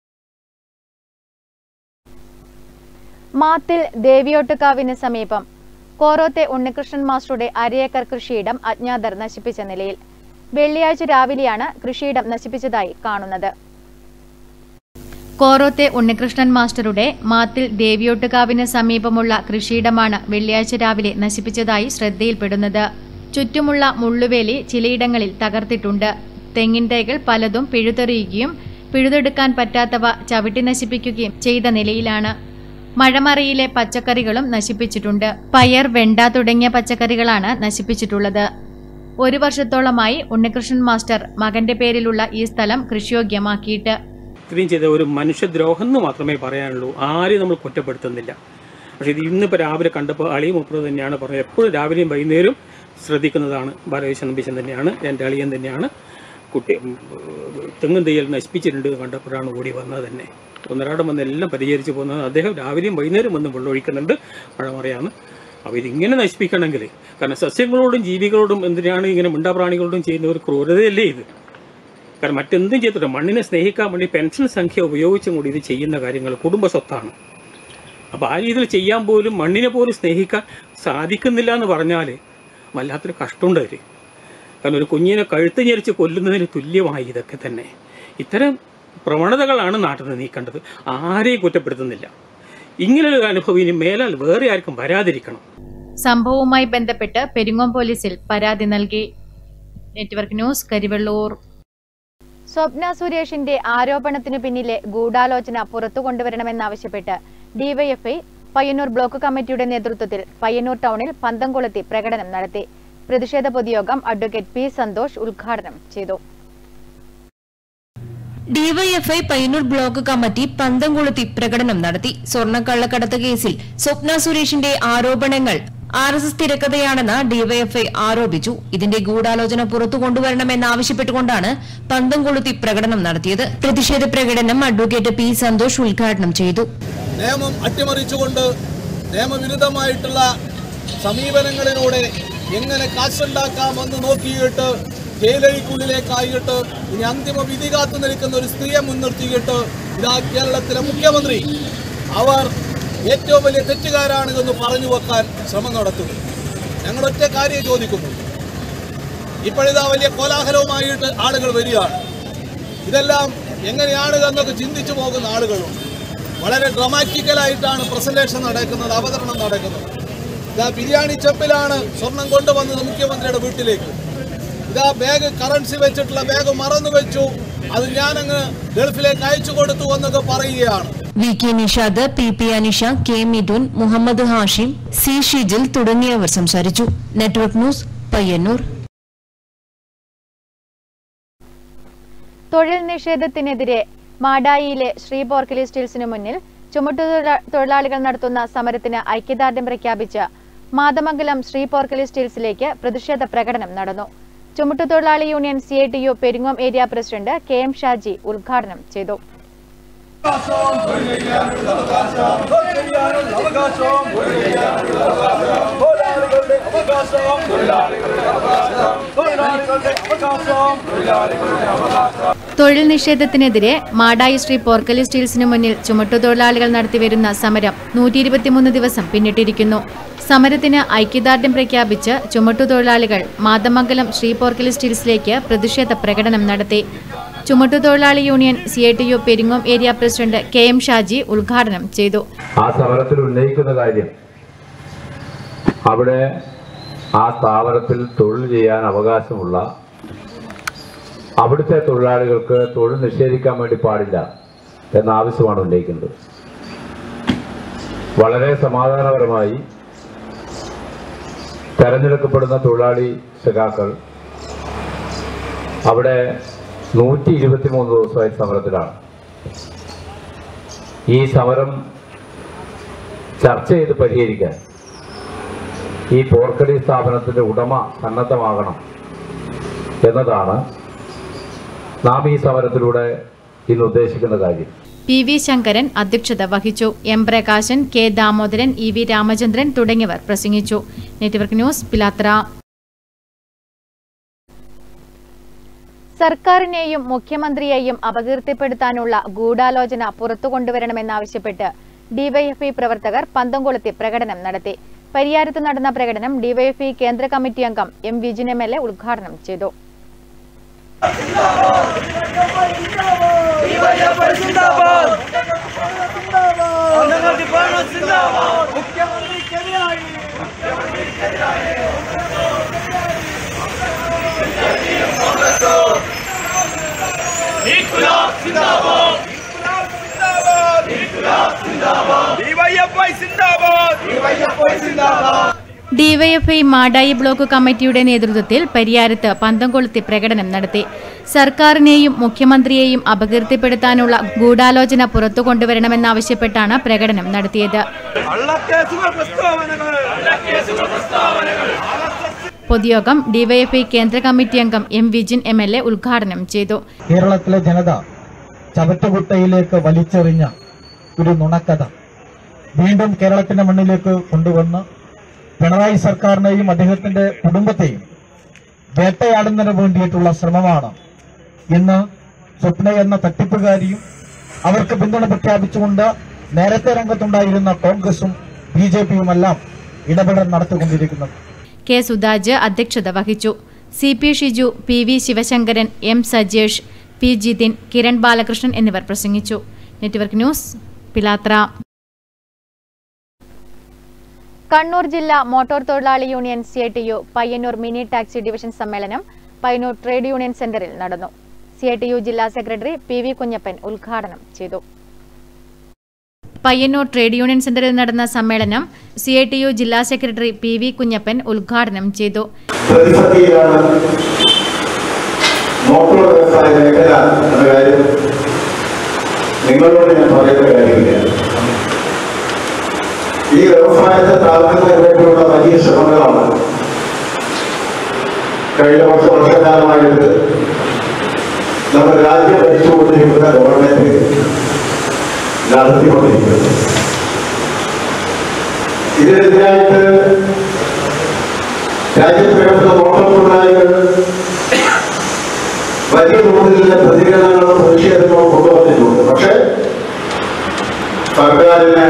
മാത്തിൽ ദേവിയോട്ടുകാവിന് സമീപം കോറോത്തെ ഉണ്ണികൃഷ്ണൻ മാസ്റ്ററുടെ അരയേക്കർ കൃഷിയിടം അജ്ഞാതർ നശിപ്പിച്ച നിലയിൽ വെള്ളിയാഴ്ച രാവിലെയാണ് കൃഷിയിടം നശിപ്പിച്ചതായി കാണുന്നത് കോറോത്തെ ഉണ്ണികൃഷ്ണൻ മാസ്റ്ററുടെ മാത്തിൽ ദേവിയോട്ടുകാവിന് സമീപമുള്ള കൃഷിയിടമാണ് വെള്ളിയാഴ്ച രാവിലെ നശിപ്പിച്ചതായി ശ്രദ്ധയിൽപ്പെടുന്നത് ചുറ്റുമുള്ള മുള്ളുവേലി ചിലയിടങ്ങളിൽ തകർത്തിട്ടുണ്ട് തെങ്ങിൻ തൈകൾ പലതും പിഴുതെറിയുകയും പിഴുതെടുക്കാൻ പറ്റാത്തവ ചവിട്ടി നശിപ്പിക്കുകയും ചെയ്ത നിലയിലാണ് മഴമറയിലെ പച്ചക്കറികളും നശിപ്പിച്ചിട്ടുണ്ട് പയർ വെണ്ട തുടങ്ങിയ പച്ചക്കറികളാണ് നശിപ്പിച്ചിട്ടുള്ളത് ഒരു വർഷത്തോളമായി ഉണ്ണികൃഷ്ണൻ മാസ്റ്റർ മകന്റെ പേരിലുള്ള ഈ സ്ഥലം കൃഷിയോഗ്യമാക്കിയിട്ട് ഇത്രയും ചെയ്ത ഒരു മനുഷ്യദ്രോഹം എന്ന് മാത്രമേ പറയാനുള്ളൂ ആരെയും നമ്മൾ കുറ്റപ്പെടുത്തുന്നില്ല പക്ഷേ ഇത് ഇന്നിപ്പോൾ രാവിലെ കണ്ടപ്പോൾ അളിയും മുപ്പത് തന്നെയാണ് പറഞ്ഞത് എപ്പോഴും രാവിലെയും വൈകുന്നേരം ശ്രദ്ധിക്കുന്നതാണ് ബാലകൃഷ്ണൻ നമ്പീശൻ തന്നെയാണ് എൻ്റെ അളിയൻ തന്നെയാണ് കുട്ടി ഉം, തെങ്ങും തയ്യൽ നശിപ്പിച്ചിട്ടുണ്ട് എന്ന് കണ്ടപ്പോഴാണ് ഓടി വന്നത് തന്നെ ഒന്നരാടം വന്ന് എല്ലാം പരിഹരിച്ച് പോകുന്നത് അദ്ദേഹം രാവിലെയും വൈകുന്നേരം വന്ന് വെള്ളമൊഴിക്കുന്നുണ്ട് മഴമറയാണ് അപ്പോൾ ഇതിങ്ങനെ നശിപ്പിക്കണമെങ്കിൽ കാരണം സസ്യങ്ങളോടും ജീവികളോടും എന്തിനാണ് ഇങ്ങനെ മിണ്ടാപ്രാണികളോടും ചെയ്യുന്ന ഒരു ക്രൂരതയല്ലേ ഇത് കാരണം മറ്റെന്തും ചെയ്തിട്ട് മണ്ണിനെ സ്നേഹിക്കാൻ വേണ്ടി പെൻഷൻ സംഖ്യ ഉപയോഗിച്ചും കൂടി ഇത് ചെയ്യുന്ന കാര്യങ്ങൾ കുടുംബ സ്വത്താണ് അപ്പോൾ ആ രീതിയിൽ ചെയ്യാൻ പോലും മണ്ണിനെ പോലും സ്നേഹിക്കാൻ സാധിക്കുന്നില്ല എന്ന് പറഞ്ഞാൽ വല്ലാത്തൊരു കഷ്ടമുണ്ട് അതിൽ കാരണം ഒരു കുഞ്ഞിനെ കഴുത്ത് ഞെരിച്ച് കൊല്ലുന്നതിന് തുല്യമായി ഇതൊക്കെ തന്നെ ഇത്തരം പ്രവണതകളാണ് നാട്ടിൽ നിന്ന് നീക്കേണ്ടത് ആരെയും കുറ്റപ്പെടുത്തുന്നില്ല ഇങ്ങനൊരു അനുഭവം ഇനി മേലാൽ വേറെ ആർക്കും വരാതിരിക്കണം സംഭവവുമായി ബന്ധപ്പെട്ട് പെരിങ്ങോം പോലീസിൽ പരാതി നൽകി നെറ്റ്വർക്ക് ന്യൂസ് കരിവെള്ളൂർ സ്വപ്ന സുരേഷിന്റെ ആരോപണത്തിനു പിന്നിലെ ഗൂഢാലോചന പുറത്തു കൊണ്ടുവരണമെന്നാവശ്യപ്പെട്ട് ഡിവൈഎഫ്ഐ പയ്യന്നൂർ ബ്ലോക്ക് കമ്മിറ്റിയുടെ നേതൃത്വത്തിൽ പയ്യന്നൂർ ടൗണിൽ പന്തംകൊളുത്തി പ്രകടനം നടത്തി പ്രതിഷേധ പൊതുയോഗം അഡ്വക്കേറ്റ് പി സന്തോഷ് ഉദ്ഘാടനം ചെയ്തു ഡിവൈഎഫ്ഐ പയ്യന്നൂർ ബ്ലോക്ക് കമ്മിറ്റി പന്തംകൊളുത്തി പ്രകടനം നടത്തി സ്വർണ്ണക്കള്ളക്കടത്ത് കേസിൽ സ്വപ്ന സുരേഷിന്റെ ആരോപണങ്ങൾ ആർ എസ് എസ് തിരക്കഥയാണെന്ന് ഡിവൈഎഫ്ഐ ആരോപിച്ചു ഇതിന്റെ ഗൂഢാലോചന പുറത്തു കൊണ്ടുവരണമെന്നാവശ്യപ്പെട്ടുകൊണ്ടാണ് പന്തം കൊളുത്തി പ്രകടനം നടത്തിയത് പ്രതിഷേധ പ്രകടനം അഡ്വക്കേറ്റ് പി സന്തോഷ് ഉദ്ഘാടനം ചെയ്തു നിയമം അട്ടിമറിച്ചുകൊണ്ട് നിയമവിരുദ്ധമായിട്ടുള്ള സമീപനങ്ങളിലൂടെ എങ്ങനെ കാശുണ്ടാക്കാമെന്ന് നോക്കിയിട്ട് ജയിലഴിക്കുള്ളിലേക്കായിട്ട് ഇനി അന്തിമ വിധി കാത്തു നിൽക്കുന്ന ഒരു സ്ത്രീയെ മുൻനിർത്തിയിട്ട് ഇതാ കേരളത്തിലെ മുഖ്യമന്ത്രി അവർ ഏറ്റവും വലിയ തെറ്റുകാരാണ് എന്ന് പറഞ്ഞു വെക്കാൻ ശ്രമം നടത്തുന്നു ഞങ്ങൾ ഒറ്റ കാര്യം ചോദിക്കുന്നു ഇപ്പോഴിതാ വലിയ കോലാഹലവുമായിട്ട് ആളുകൾ വരികയാണ് ഇതെല്ലാം എങ്ങനെയാണ് എന്നൊക്കെ ചിന്തിച്ചു പോകുന്ന ആളുകളുണ്ട് വളരെ ഡ്രമാറ്റിക്കലായിട്ടാണ് പ്രസന്റേഷൻ നടക്കുന്നത് അവതരണം നടക്കുന്നത് ഇതാ ബിരിയാണി ചെപ്പിലാണ് സ്വർണം കൊണ്ടുവന്നത് മുഖ്യമന്ത്രിയുടെ വീട്ടിലേക്ക് ഇതാ ബാഗ് കറൻസി വെച്ചിട്ടുള്ള ബാഗ് മറന്നു വെച്ചു അത് ഞാനങ്ങ് ഗൾഫിലേക്ക് അയച്ചു കൊടുത്തു എന്നൊക്കെ പറയുകയാണ് V K Nishad P P Anisha K Mithun Muhammad Hashim C Shijil തുടങ്ങിയവർ സംസാരിച്ചു നെറ്റ്വർക്ക് ന്യൂസ് പയ്യന്നൂർ തൊഴിൽ നിഷേധത്തിനെതിരെ മാടായിയിലെ ശ്രീ പോർക്കലി സ്റ്റീൽസിനു മുന്നിൽ ചുമട്ടുതൊഴിലാ- തൊഴിലാളികൾ നടത്തുന്ന സമരത്തിന് ഐക്യദാർഢ്യം പ്രഖ്യാപിച്ച് മാതമംഗലം ശ്രീ പോർക്കലി സ്റ്റീൽസിലേക്ക് പ്രതിഷേധ പ്രകടനം നടന്നു ചുമട്ടുതൊഴിലാളി union C I T U Peringome area president K M Shaji ഉദ്ഘാടനം ചെയ്തു തൊഴിൽ നിഷേധത്തിനെതിരെ മാടായി ശ്രീ പോർക്കലി സ്റ്റീൽസിനു മുന്നിൽ ചുമട്ടുതൊഴിലാളികൾ നടത്തിവരുന്ന സമരം നൂറ്റി ഇരുപത്തിമൂന്ന് ദിവസം പിന്നിട്ടിരിക്കുന്നു സമരത്തിന് ഐക്യദാർഢ്യം പ്രഖ്യാപിച്ച് ചുമട്ടുതൊഴിലാളികൾ മാതമംഗലം ശ്രീ പോർക്കലി സ്റ്റീൽസിലേക്ക് പ്രതിഷേധ പ്രകടനം നടത്തി ചുമട്ടുതൊഴിലാളി union C I T U Peringome area president K M Shaji ഉദ്ഘാടനം ചെയ്തു ആ സമരത്തിൽ ഉന്നയിക്കുന്ന കാര്യം അവിടെ ആ സ്ഥാപനത്തിൽ തൊഴിൽ ചെയ്യാൻ അവകാശമുള്ള അവിടുത്തെ തൊഴിലാളികൾക്ക് തൊഴിൽ നിഷേധിക്കാൻ വേണ്ടി പാടില്ല എന്ന ആവശ്യമാണ് ഉന്നയിക്കുന്നത് വളരെ സമാധാനപരമായി തെരഞ്ഞെടുക്കപ്പെടുന്ന തൊഴിലാളി സഖാക്കൾ അവിടെ നൂറ്റി ഇരുപത്തിമൂന്ന് ദിവസമായി സമരത്തിലാണ് ഈ സമരം ചർച്ച ചെയ്ത് പരിഹരിക്കാൻ ഈ പോർക്കടി സ്ഥാപനത്തിന്റെ ഉടമ സന്നദ്ധമാകണം എന്നതാണ് നാം ഈ സമരത്തിലൂടെ ഇന്ന് ഉദ്ദേശിക്കുന്ന കാര്യം പി വി ശങ്കരൻ അധ്യക്ഷത വഹിച്ചു M Prakashan K Damodaran E V Ramachandran തുടങ്ങിയവർ പ്രസംഗിച്ചു നെറ്റ്വർക്ക് ന്യൂസ് പിലാത്ര സർക്കാരിനെയും മുഖ്യമന്ത്രിയെയും അപകീർത്തിപ്പെടുത്താനുള്ള ഗൂഢാലോചന പുറത്തു കൊണ്ടുവരണമെന്നാവശ്യപ്പെട്ട് ഡിവൈഎഫ്ഐ പ്രവർത്തകർ പന്തംകൊളുത്തി പ്രകടനം നടത്തി പരിയാരത്ത് നടന്ന പ്രകടനം ഡിവൈഎഫ്ഐ കേന്ദ്ര കമ്മിറ്റി അംഗം M Vijin M L A ഉദ്ഘാടനം ചെയ്തു ഡിവൈഎഫ്ഐ മാടായി ബ്ലോക്ക് കമ്മിറ്റിയുടെ നേതൃത്വത്തിൽ പരിയാരത്ത് പന്തംകൊളുത്തി പ്രകടനം നടത്തി സർക്കാരിനെയും മുഖ്യമന്ത്രിയെയും അപകീർത്തിപ്പെടുത്താനുള്ള ഗൂഢാലോചന പുറത്തു കൊണ്ടുവരണമെന്നാവശ്യപ്പെട്ടാണ് പ്രകടനം നടത്തിയത് കള്ളക്കേസുകൾ പ്രസ്താവനകൾ പൊതുയോഗം ഡിവൈഎഫ്ഐ കേന്ദ്ര കമ്മിറ്റി അംഗം M Vijin M L A ഉദ്ഘാടനം ചെയ്തു കേരളത്തിലെ ജനത ചവറ്റുകുട്ടയിലേക്ക് വലിച്ചെറിഞ്ഞ ഒരു നുണക്കഥ വീണ്ടും കേരളത്തിന്റെ മണ്ണിലേക്ക് കൊണ്ടുവന്ന് പിണറായി സർക്കാരിനെയും അദ്ദേഹത്തിന്റെ കുടുംബത്തെയും വേട്ടയാടുന്നതിന് വേണ്ടിയിട്ടുള്ള ശ്രമമാണ് ഇന്ന് സ്വപ്ന എന്ന തട്ടിപ്പുകാരിയും അവർക്ക് പിന്തുണ പ്രഖ്യാപിച്ചുകൊണ്ട് നേരത്തെ രംഗത്തുണ്ടായിരുന്ന കോൺഗ്രസും ബി ജെ പിയുമെല്ലാം ഇടപെടൽ നടത്തിക്കൊണ്ടിരിക്കുന്നത് കെ സുധാജ് അധ്യക്ഷത വഹിച്ചു C P Shiju P V Sivasankaran M Sajesh P Jithin Kiran Balakrishnan എന്നിവർ പ്രസംഗിച്ചു നെറ്റ്വർക്ക് ന്യൂസ് പിലാത്ര കണ്ണൂർ ജില്ലാ മോട്ടോർ തൊഴിലാളി union C I T U Payyanur mini taxi division സമ്മേളനം പയ്യന്നൂർ ട്രേഡ് യൂണിയൻ സെന്ററിൽ നടന്നു സി ഐ ടി യു ജില്ലാ സെക്രട്ടറി പി വി കുഞ്ഞപ്പൻ ഉദ്ഘാടനം ചെയ്തു പയ്യന്നൂർ ട്രേഡ് യൂണിയൻ സെന്ററിൽ നടന്ന സമ്മേളനം സി ഐ ടി യു ജില്ലാ സെക്രട്ടറി പി വി കുഞ്ഞപ്പൻ ഉദ്ഘാടനം ചെയ്തു പ്രതിസന്ധിയിലാണ് മോട്ടോർ വ്യവസായ മേഖല എന്ന കാര്യം നിങ്ങളോട് ഞാൻ പറയുന്ന കാര്യമില്ല ഈ വ്യവസായത്തെ താഴ്ത്തുന്നതിന് വേണ്ടിയുള്ള വലിയ ശ്രമങ്ങളാണ് കഴിഞ്ഞ കുറച്ച് വർഷക്കാലമായിട്ട് നമ്മുടെ രാജ്യം ഭരിച്ചുകൊണ്ടിരിക്കുന്ന ഗവൺമെന്റ് നടത്തിക്കൊണ്ടിരിക്കുന്നത് ഇതിനെതിരായിട്ട് രാജ്യത്തിനകത്തുള്ള മോട്ടോർ തൊഴിലാളികൾ വലിയ തോതിലുള്ള പ്രതികരണങ്ങളും പ്രതിഷേധങ്ങളും കൊണ്ടുവന്നിട്ടുണ്ട് പക്ഷേ സർക്കാരിന്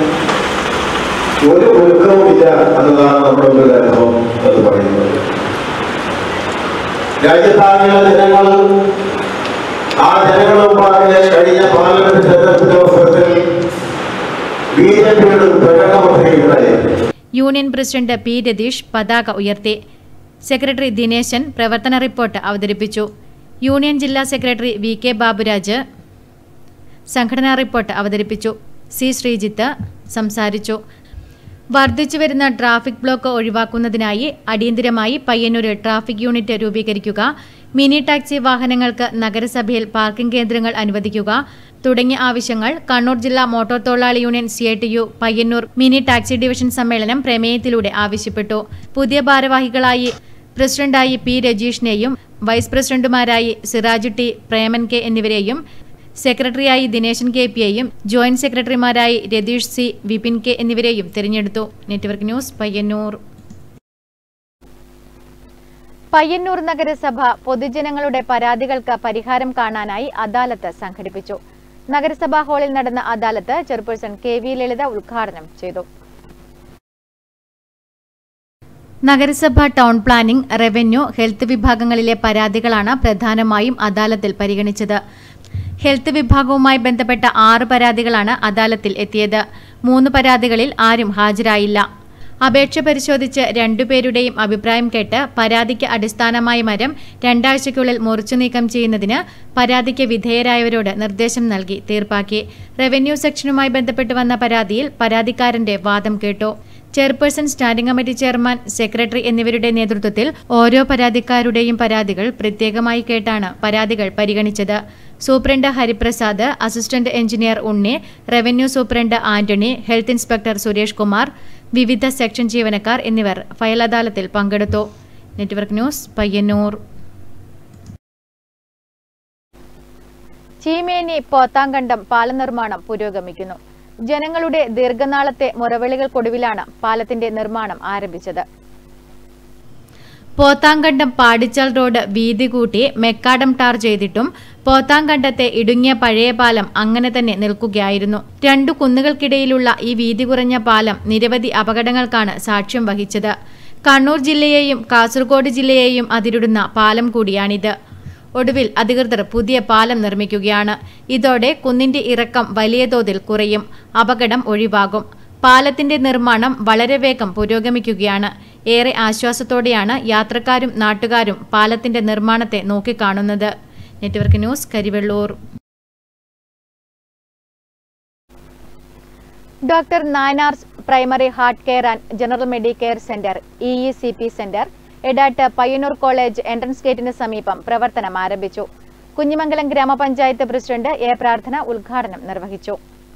ഒരു ഒരുക്കവുമില്ല എന്നതാണ് നമ്മുടെ ഒരു അനുഭവം എന്ന് പറയുന്നത് രാജ്യത്താകെയുള്ള ജനങ്ങൾ ആ ജനങ്ങളുമാകെ കഴിഞ്ഞ പാർലമെന്റ് തെരഞ്ഞെടുപ്പിന്റെ അവസരത്തിൽ ബി ജെ പിയുടെ പ്രകടനപത്രികയുണ്ടായി യൂണിയൻ പ്രസിഡന്റ് പി രതീഷ് പതാക ഉയർത്തി സെക്രട്ടറി ദിനേശൻ പ്രവർത്തന റിപ്പോർട്ട് അവതരിപ്പിച്ചു യൂണിയൻ ജില്ലാ സെക്രട്ടറി വി കെ ബാബുരാജ് സംഘടനാ റിപ്പോർട്ട് അവതരിപ്പിച്ചു സി ശ്രീജിത്ത് സംസാരിച്ചു വർദ്ധിച്ചുവരുന്ന ട്രാഫിക് ബ്ലോക്ക് ഒഴിവാക്കുന്നതിനായി അടിയന്തിരമായി പയ്യന്നൂരിൽ ട്രാഫിക് യൂണിറ്റ് രൂപീകരിക്കുക മിനി ടാക്സി വാഹനങ്ങൾക്ക് നഗരസഭയിൽ പാർക്കിംഗ് കേന്ദ്രങ്ങൾ അനുവദിക്കുക തുടങ്ങിയ ആവശ്യങ്ങൾ കണ്ണൂർ ജില്ലാ മോട്ടോർ തൊഴിലാളി union C I T U Payyanur mini taxi division സമ്മേളനം പ്രമേയത്തിലൂടെ ആവശ്യപ്പെട്ടു പുതിയ ഭാരവാഹികളായി പ്രസിഡന്റായി പി രജീഷിനെയും വൈസ് പ്രസിഡന്റുമാരായി സിറാജു ടി പ്രേമൻ കെ എന്നിവരെയും സെക്രട്ടറിയായി ദിനേശൻ കെ പിയെയും ജോയിന്റ് സെക്രട്ടറിമാരായി രതീഷ് സി വിപിൻ കെ എന്നിവരെയും തിരഞ്ഞെടുത്തു നെറ്റ്വർക്ക് ന്യൂസ് പയ്യന്നൂർ പയ്യന്നൂർ നഗരസഭ പൊതുജനങ്ങളുടെ പരാതികൾക്ക് പരിഹാരം കാണാനായി അദാലത്ത് സംഘടിപ്പിച്ചു നഗരസഭാ ഹാളിൽ നടന്ന adalat chairperson K V Lalitha ഉദ്ഘാടനം ചെയ്തു നഗരസഭ ടൗൺ പ്ലാനിംഗ് റവന്യൂ ഹെൽത്ത് വിഭാഗങ്ങളിലെ പരാതികളാണ് പ്രധാനമായും അദാലത്തിൽ പരിഗണിച്ചത് ഹെൽത്ത് വിഭാഗവുമായി ബന്ധപ്പെട്ട ആറ് പരാതികളാണ് അദാലത്തിൽ എത്തിയത് മൂന്ന് പരാതികളിൽ ആരും ഹാജരായില്ല അപേക്ഷ പരിശോധിച്ച് രണ്ടുപേരുടെയും അഭിപ്രായം കേട്ട് പരാതിക്ക് അടിസ്ഥാനമായ മരം രണ്ടാഴ്ചയ്ക്കുള്ളിൽ മുറിച്ചു നീക്കം ചെയ്യുന്നതിന് പരാതിക്ക് വിധേയരായവരോട് നിർദ്ദേശം നൽകി തീർപ്പാക്കി റവന്യൂ സെക്ഷനുമായി ബന്ധപ്പെട്ട് വന്ന പരാതിയിൽ പരാതിക്കാരന്റെ വാദം കേട്ടു chairperson standing committee chairman secretary എന്നിവരുടെ നേതൃത്വത്തിൽ ഓരോ പരാതിക്കാരുടെയും പരാതികൾ പ്രത്യേകമായി കേട്ടാണ് പരാതികൾ പരിഗണിച്ചത് superintendent Hariprasad assistant engineer Unni revenue superintendent Antony health inspector Suresh Kumar വിവിധ സെക്ഷൻ ജീവനക്കാർ എന്നിവർ ഫയൽ അദാലത്തിൽ പങ്കെടുത്തു നെറ്റ്വർക്ക് ന്യൂസ് പയ്യന്നൂർ ചീമേനി പോത്താങ്കണ്ടം പാലം നിർമ്മാണം പുരോഗമിക്കുന്നു ജനങ്ങളുടെ ദീർഘനാളത്തെ മുറവിളികൾക്കൊടുവിലാണ് പാലത്തിന്റെ നിർമ്മാണം ആരംഭിച്ചത് പോത്താങ്കണ്ടം പാടിച്ചാൽ റോഡ് വീതി കൂട്ടി മെക്കാടം ടാർ ചെയ്തിട്ടും പോത്താങ്കണ്ടത്തെ ഇടുങ്ങിയ പഴയ പാലം അങ്ങനെ തന്നെ നിൽക്കുകയായിരുന്നു രണ്ടു കുന്നുകൾക്കിടയിലുള്ള ഈ വീതി കുറഞ്ഞ പാലം നിരവധി അപകടങ്ങൾക്കാണ് സാക്ഷ്യം വഹിച്ചത് കണ്ണൂർ ജില്ലയെയും കാസർഗോഡ് ജില്ലയെയും അതിരിടുന്ന പാലം കൂടിയാണിത് ഒടുവിൽ അധികൃതർ പുതിയ പാലം നിർമ്മിക്കുകയാണ് ഇതോടെ കുന്നിന്റെ ഇറക്കം വലിയ തോതിൽ കുറയും അപകടം ഒഴിവാകും പാലത്തിന്റെ നിർമ്മാണം വളരെ വേഗം പുരോഗമിക്കുകയാണ് ഏറെ ആശ്വാസത്തോടെയാണ് യാത്രക്കാരും നാട്ടുകാരും പാലത്തിന്റെ നിർമ്മാണത്തെ നോക്കിക്കാണുന്നത് network news Karivellur doctor Nayanar primary heart care and general medicare centre E E C P centre Edat Payyanur college entrance ഗേറ്റിന് സമീപം പ്രവർത്തനം ആരംഭിച്ചു കുഞ്ഞിമംഗലം ഗ്രാമപഞ്ചായത്ത് പ്രസിഡന്റ് എ പ്രാർത്ഥന ഉദ്ഘാടനം നിർവഹിച്ചു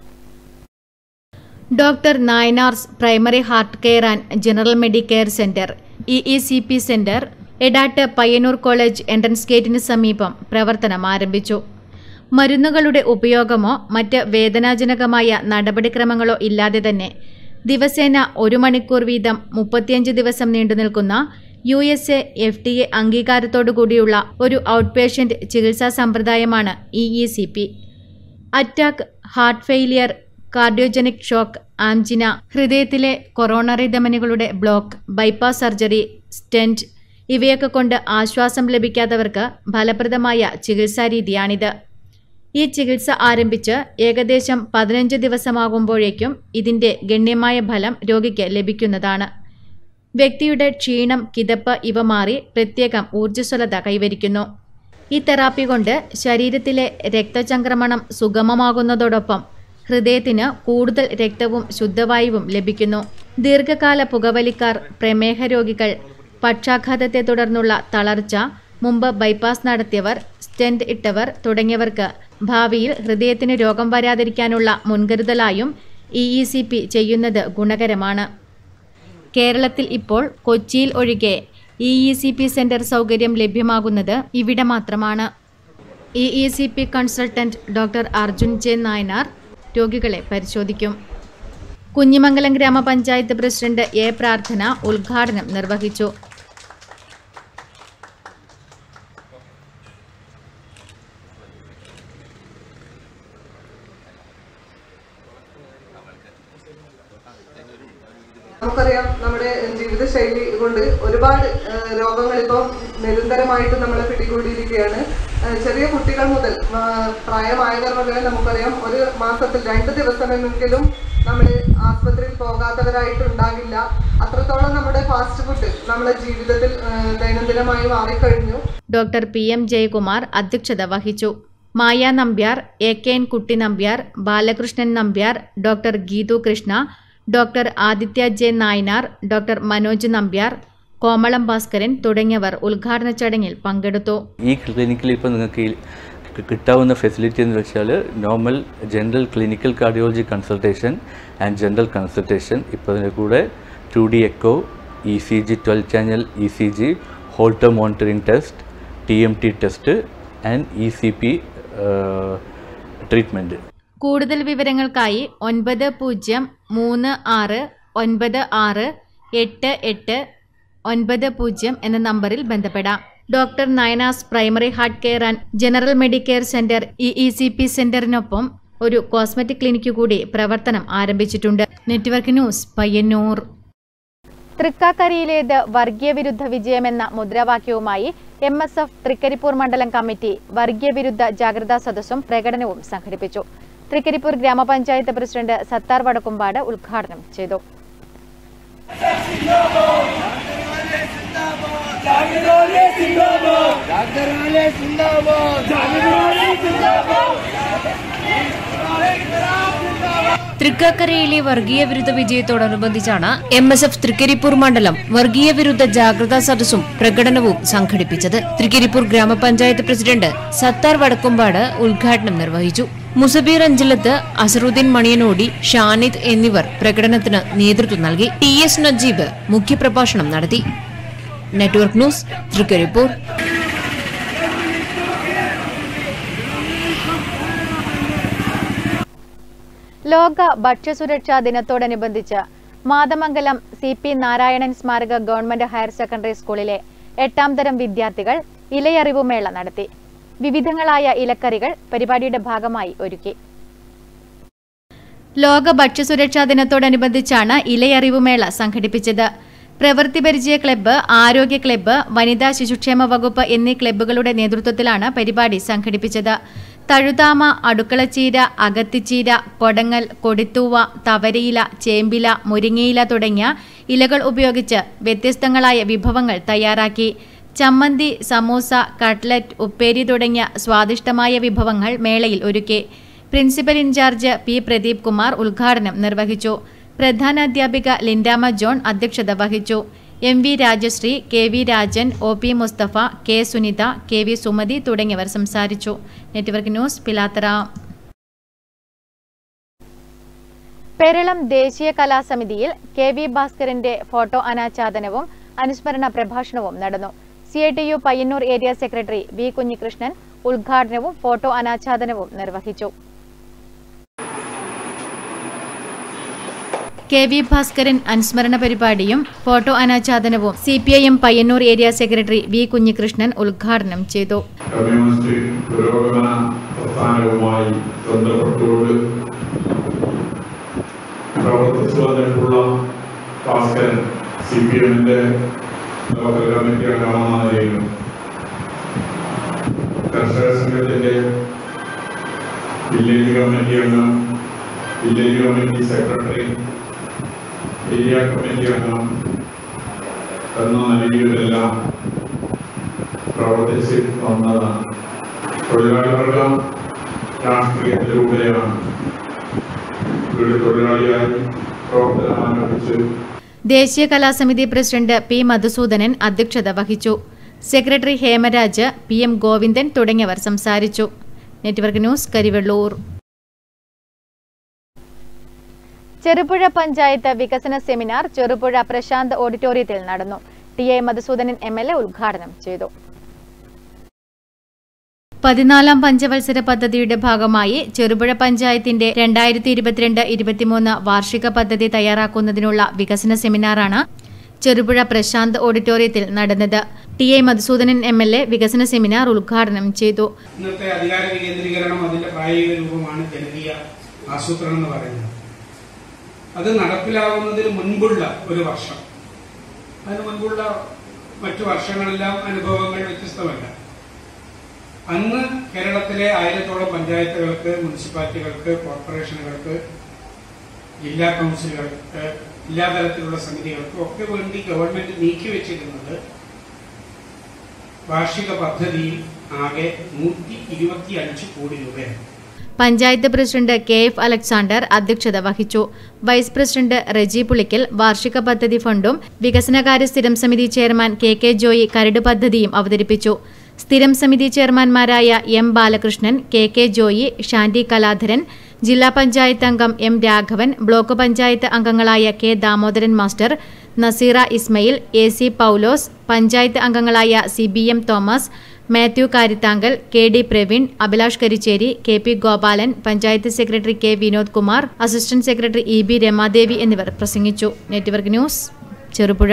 doctor Nayanar's primary heart care and general medicare centre E E C P centre Edat Payyanur college entrance ഗേറ്റിന് സമീപം പ്രവർത്തനം ആരംഭിച്ചു മരുന്നുകളുടെ ഉപയോഗമോ മറ്റ് വേദനാജനകമായ നടപടിക്രമങ്ങളോ ഇല്ലാതെ തന്നെ ദിവസേന ഒരു മണിക്കൂർ വീതം മുപ്പത്തിയഞ്ച് ദിവസം നീണ്ടുനിൽക്കുന്ന U S A F T A അംഗീകാരത്തോടുകൂടിയുള്ള ഒരു ഔട്ട് പേഷ്യന്റ് ചികിത്സാ സമ്പ്രദായമാണ് E E C P attack heart failure cardiogenic shock angina ഹൃദയത്തിലെ കൊറോണറി ധമനികളുടെ ബ്ലോക്ക് ബൈപ്പാസ് സർജറി സ്റ്റെന്റ് ഇവയൊക്കെ കൊണ്ട് ആശ്വാസം ലഭിക്കാത്തവർക്ക് ഫലപ്രദമായ ചികിത്സാരീതിയാണിത് ഈ ചികിത്സ ആരംഭിച്ച് ഏകദേശം പതിനഞ്ച് ദിവസമാകുമ്പോഴേക്കും ഇതിന്റെ ഗണ്യമായ ഫലം രോഗിക്ക് ലഭിക്കുന്നതാണ് വ്യക്തിയുടെ ക്ഷീണം കിതപ്പ് ഇവ മാറി പ്രത്യേകം ഊർജ്ജസ്വലത കൈവരിക്കുന്നു ഈ തെറാപ്പി കൊണ്ട് ശരീരത്തിലെ രക്തചംക്രമണം സുഗമമാകുന്നതോടൊപ്പം ഹൃദയത്തിന് കൂടുതൽ രക്തവും ശുദ്ധവായുവും ലഭിക്കുന്നു ദീർഘകാല പുകവലിക്കാർ പ്രമേഹ രോഗികൾ പക്ഷാഘാതത്തെ തുടർന്നുള്ള തളർച്ച മുമ്പ് ബൈപ്പാസ് നടത്തിയവർ സ്റ്റെന്റ് ഇട്ടവർ തുടങ്ങിയവർക്ക് ഭാവിയിൽ ഹൃദയത്തിന് രോഗം വരാതിരിക്കാനുള്ള മുൻകരുതലായും ഇ ഇ സി പി ചെയ്യുന്നത് ഗുണകരമാണ് കേരളത്തിൽ ഇപ്പോൾ കൊച്ചിയിൽ ഒഴികെ E E C P center സൗകര്യം ലഭ്യമാകുന്നത് ഇവിടെ മാത്രമാണ് E E C P consultant doctor Arjun J Nayanar രോഗികളെ പരിശോധിക്കും കുഞ്ഞിമംഗലം ഗ്രാമപഞ്ചായത്ത് പ്രസിഡന്റ് എ പ്രാർത്ഥന ഉദ്ഘാടനം നിർവഹിച്ചു നമുക്കറിയാം നമ്മുടെ ജീവിതശൈലി കൊണ്ട് ഒരുപാട് രോഗങ്ങൾ ഇപ്പോൾ നിരന്തരമായിട്ട് നമ്മളെ പിടികൂടിയിരിക്കുകയാണ് ഏഹ് ചെറിയ കുട്ടികൾ മുതൽ ആ, പ്രായമായവർ വരെ നമുക്കറിയാം ഒരു മാസത്തിൽ രണ്ട് ദിവസമെങ്കിലും നമ്മൾ ആസ്പത്രിയിൽ പോകാത്തവരായിട്ട് ഉണ്ടാകില്ല അത്രത്തോളം നമ്മുടെ ഫാസ്റ്റ് ഫുഡ് നമ്മുടെ ജീവിതത്തിൽ ഏഹ് ദൈനംദിനമായി മാറിക്കഴിഞ്ഞു ഡോക്ടർ പി എം ജയകുമാർ അധ്യക്ഷത വഹിച്ചു Maya Nambiar A K N Kutty Nambiar Balakrishnan Nambiar doctor Geethu Krishna doctor Aditya J Nayanar doctor Manoj Nambiar Komalam Bhaskaran തുടങ്ങിയവർ ഉദ്ഘാടന ചടങ്ങിൽ പങ്കെടുത്തു ഈ ക്ലിനിക്കിൽ ഇപ്പോൾ നിങ്ങൾക്ക് ഈ കി- കിട്ടാവുന്ന ഫെസിലിറ്റി എന്ന് വെച്ചാൽ normal general clinical cardiology consultation and general consultation ഇപ്പോൾ അതിൻ്റെ കൂടെ two D echo E C G twelve channel E C G Holter monitoring test T M T test and E C P treatment കൂടുതൽ വിവരങ്ങൾക്കായി ഒൻപത് പൂജ്യം മൂന്ന് ആറ് ഒൻപത് ആറ് എട്ട് എട്ട് ഒൻപത് പൂജ്യം എന്ന നമ്പറിൽ ബന്ധപ്പെടാം doctor Nayanas primary heart care and general medicare centre E E C P സെന്ററിനൊപ്പം ഒരു കോസ്മെറ്റിക് ക്ലിനിക്ക് കൂടി പ്രവർത്തനം ആരംഭിച്ചിട്ടുണ്ട് നെറ്റ്വർക്ക് ന്യൂസ് പയ്യന്നൂർ തൃക്കാക്കരയിലേത് വർഗീയ വിരുദ്ധ വിജയമെന്ന മുദ്രാവാക്യവുമായി എം എസ് എഫ് തൃക്കരിപ്പൂർ മണ്ഡലം കമ്മിറ്റി വർഗീയ വിരുദ്ധ ജാഗ്രതാ സദസ്സും പ്രകടനവും സംഘടിപ്പിച്ചു തൃക്കരിപ്പൂർ ഗ്രാമപഞ്ചായത്ത് പ്രസിഡന്റ് സത്താർ വടക്കുംപാട് ഉദ്ഘാടനം ചെയ്തു തൃക്കാക്കരയിലെ വർഗീയ വിരുദ്ധ വിജയത്തോടനുബന്ധിച്ചാണ് എം എസ് എഫ് തൃക്കരിപ്പൂർ മണ്ഡലം വർഗീയ വിരുദ്ധ ജാഗ്രതാ സദസ്സും പ്രകടനവും സംഘടിപ്പിച്ചത് തൃക്കരിപ്പൂർ ഗ്രാമപഞ്ചായത്ത് പ്രസിഡന്റ് സത്താർ വടക്കുംപാട് ഉദ്ഘാടനം നിർവഹിച്ചു മുസബീർ അഞ്ചലത്ത് അസറുദ്ദീൻ മണിയനോടി ഷാനിദ് എന്നിവർ പ്രകടനത്തിന് നേതൃത്വം നൽകി ടി എസ് നജീബ് മുഖ്യപ്രഭാഷണം നടത്തി നെറ്റ്വർക്ക് ന്യൂസ് തൃക്കരിപ്പൂർ ലോക ഭക്ഷ്യസുരക്ഷാ ദിനത്തോടനുബന്ധിച്ച് മാതമംഗലം സി പി നാരായണൻ സ്മാരക ഗവൺമെന്റ് ഹയർ സെക്കൻഡറി സ്കൂളിലെ എട്ടാം തരം വിദ്യാർത്ഥികൾ ഇലയറിവുമേള നടത്തി വിവിധങ്ങളായ ഇലക്കറികൾ പരിപാടിയുടെ ഭാഗമായി ഒരുക്കി ലോക ഭക്ഷ്യസുരക്ഷാ ദിനത്തോടനുബന്ധിച്ചാണ് ഇലയറിവുമേള സംഘടിപ്പിച്ചത് പ്രവൃത്തി പരിചയ ക്ലബ്ബ് ആരോഗ്യ ക്ലബ്ബ് വനിതാ ശിശുക്ഷേമ വകുപ്പ് എന്നീ ക്ലബ്ബുകളുടെ നേതൃത്വത്തിലാണ് പരിപാടി സംഘടിപ്പിച്ചത് തഴുതാമ അടുക്കളച്ചീര അകത്തിച്ചീര കൊടങ്ങൽ കൊടിത്തൂവ തവരയില ചേമ്പില മുരിങ്ങയില തുടങ്ങിയ ഇലകൾ ഉപയോഗിച്ച് വ്യത്യസ്തങ്ങളായ വിഭവങ്ങൾ തയ്യാറാക്കി ചമ്മന്തി സമൂസ കട്ട്ലറ്റ് ഉപ്പേരി തുടങ്ങിയ സ്വാദിഷ്ടമായ വിഭവങ്ങൾ മേളയിൽ ഒരുക്കി principal incharge P Pradeep Kumar ഉദ്ഘാടനം നിർവഹിച്ചു പ്രധാനാധ്യാപിക ലിൻഡാമ ജോൺ അധ്യക്ഷത വഹിച്ചു M V Rajasree K V Rajan O P Musthafa K Sunitha K V Sumathi തുടങ്ങിയവർ സംസാരിച്ചു നെറ്റ്വർക്ക് ന്യൂസ് പിലാത്തറ പെരളം ദേശീയ കലാസമിതിയിൽ കെ വി ഭാസ്കരന്റെ ഫോട്ടോ അനാച്ഛാദനവും അനുസ്മരണ പ്രഭാഷണവും നടന്നു C I T U Payyanur area secretary V Kunhikrishnan ഉദ്ഘാടനവും ഫോട്ടോ അനാച്ഛാദനവും നിർവഹിച്ചു കെ വി ഭാസ്കരൻ അനുസ്മരണ പരിപാടിയും ഫോട്ടോ അനാച്ഛാദനവും C P I M Payyanur area secretary V Kunhikrishnan ഉദ്ഘാടനം ചെയ്തു കമ്മ്യൂണിസ്റ്റ് പുരോഗമന പ്രസ്ഥാനവുമായി ബന്ധപ്പെട്ടുകൊണ്ട് പ്രവർത്തിച്ചു വന്നിട്ടുള്ള ഭാസ്കരൻ സി പി എമ്മിന്റെ ലോക്കൽ കമ്മിറ്റി അംഗമെന്ന നിലയിലും കർഷക സംഘത്തിന്റെ വില്ലേജ് കമ്മിറ്റി അംഗം village committee secretary area committee അംഗം എന്ന നിലയിലെല്ലാം പ്രവർത്തിച്ച് വന്നതാണ് തൊഴിലാളി വർഗം രാഷ്ട്രീയത്തിലൂടെയാണ് വീട് തൊഴിലാളിയായി പ്രവർത്തനം ആരംഭിച്ച് ദേശീയ കലാസമിതി പ്രസിഡന്റ് പി മധുസൂദനൻ അധ്യക്ഷത വഹിച്ചു secretary Hemaraj P M Govindan തുടങ്ങിയവർ സംസാരിച്ചു നെറ്റ്വർക്ക് ന്യൂസ് കരിവെള്ളൂർ ചെറുപുഴ പഞ്ചായത്ത് വികസന സെമിനാർ ചെറുപുഴ പ്രശാന്ത് ഓഡിറ്റോറിയത്തിൽ നടന്നു T A Madhusoodanan M L A ഉദ്ഘാടനം ചെയ്തു പതിനാലാം പഞ്ചവത്സര പദ്ധതിയുടെ ഭാഗമായി ചെറുപുഴ പഞ്ചായത്തിന്റെ രണ്ടായിരത്തി ഇരുപത്തിരണ്ട് ഇരുപത്തിമൂന്ന് വാർഷിക പദ്ധതി തയ്യാറാക്കുന്നതിനുള്ള വികസന സെമിനാറാണ് ചെറുപുഴ പ്രശാന്ത് ഓഡിറ്റോറിയത്തിൽ നടന്നത് T A Madhusoodanan M L A വികസന സെമിനാർ ഉദ്ഘാടനം ചെയ്തു ഇന്നത്തെ അധികാര വികേന്ദ്രീകരണം അതിന്റെ പ്രായോഗിക രൂപമാണ് ജനകീയ ആസൂത്രണം എന്ന് പറയുന്നത് അത് നടപ്പിലാവുന്നതിന് മുൻപുള്ള ഒരു വർഷം അതിന് മുൻപുള്ള മറ്റു വർഷങ്ങളെല്ലാം അനുഭവങ്ങൾ വ്യത്യസ്തമല്ല അന്ന് കേരളത്തിലെ ആയിരത്തോളം പഞ്ചായത്തുകൾക്ക് മുനിസിപ്പാലിറ്റികൾക്ക് കോർപ്പറേഷനുകൾക്ക് ജില്ലാ കൗൺസിലുകൾക്ക് ജില്ലാ തലത്തിലുള്ള സമിതികൾക്കും ഒക്കെ വേണ്ടി ഗവൺമെന്റ് നീക്കിവെച്ചിരുന്നത് വാർഷിക പദ്ധതിയിൽ ആകെ നൂറ്റി ഇരുപത്തി അഞ്ച് കോടി രൂപയാണ് panchayat president K F Alexander അധ്യക്ഷത വഹിച്ചു വൈസ് പ്രസിഡന്റ് റെജി പുളിക്കൽ വാർഷിക പദ്ധതി ഫണ്ടും വികസനകാര്യ സ്ഥിരം സമിതി ചെയർമാൻ കെ കെ ജോയി കരട് പദ്ധതിയും അവതരിപ്പിച്ചു സ്ഥിരം സമിതി ചെയർമാൻമാരായ M Balakrishnan K K Joy Shanty Kaladharan ജില്ലാ പഞ്ചായത്ത് അംഗം എം രാഘവൻ ബ്ലോക്ക് പഞ്ചായത്ത് അംഗങ്ങളായ K Damodaran master Naseera Ismail A C Paulose panchayat അംഗങ്ങളായ C B M Thomas Mathew Karithankal K D Praveen Abhilash Karicheri K P Gopalan panchayat secretary K Vinod Kumar assistant secretary E B Ramadevi എന്നിവർ പ്രസംഗിച്ചു നെറ്റ്വർക്ക് ന്യൂസ് ചെറുപുഴ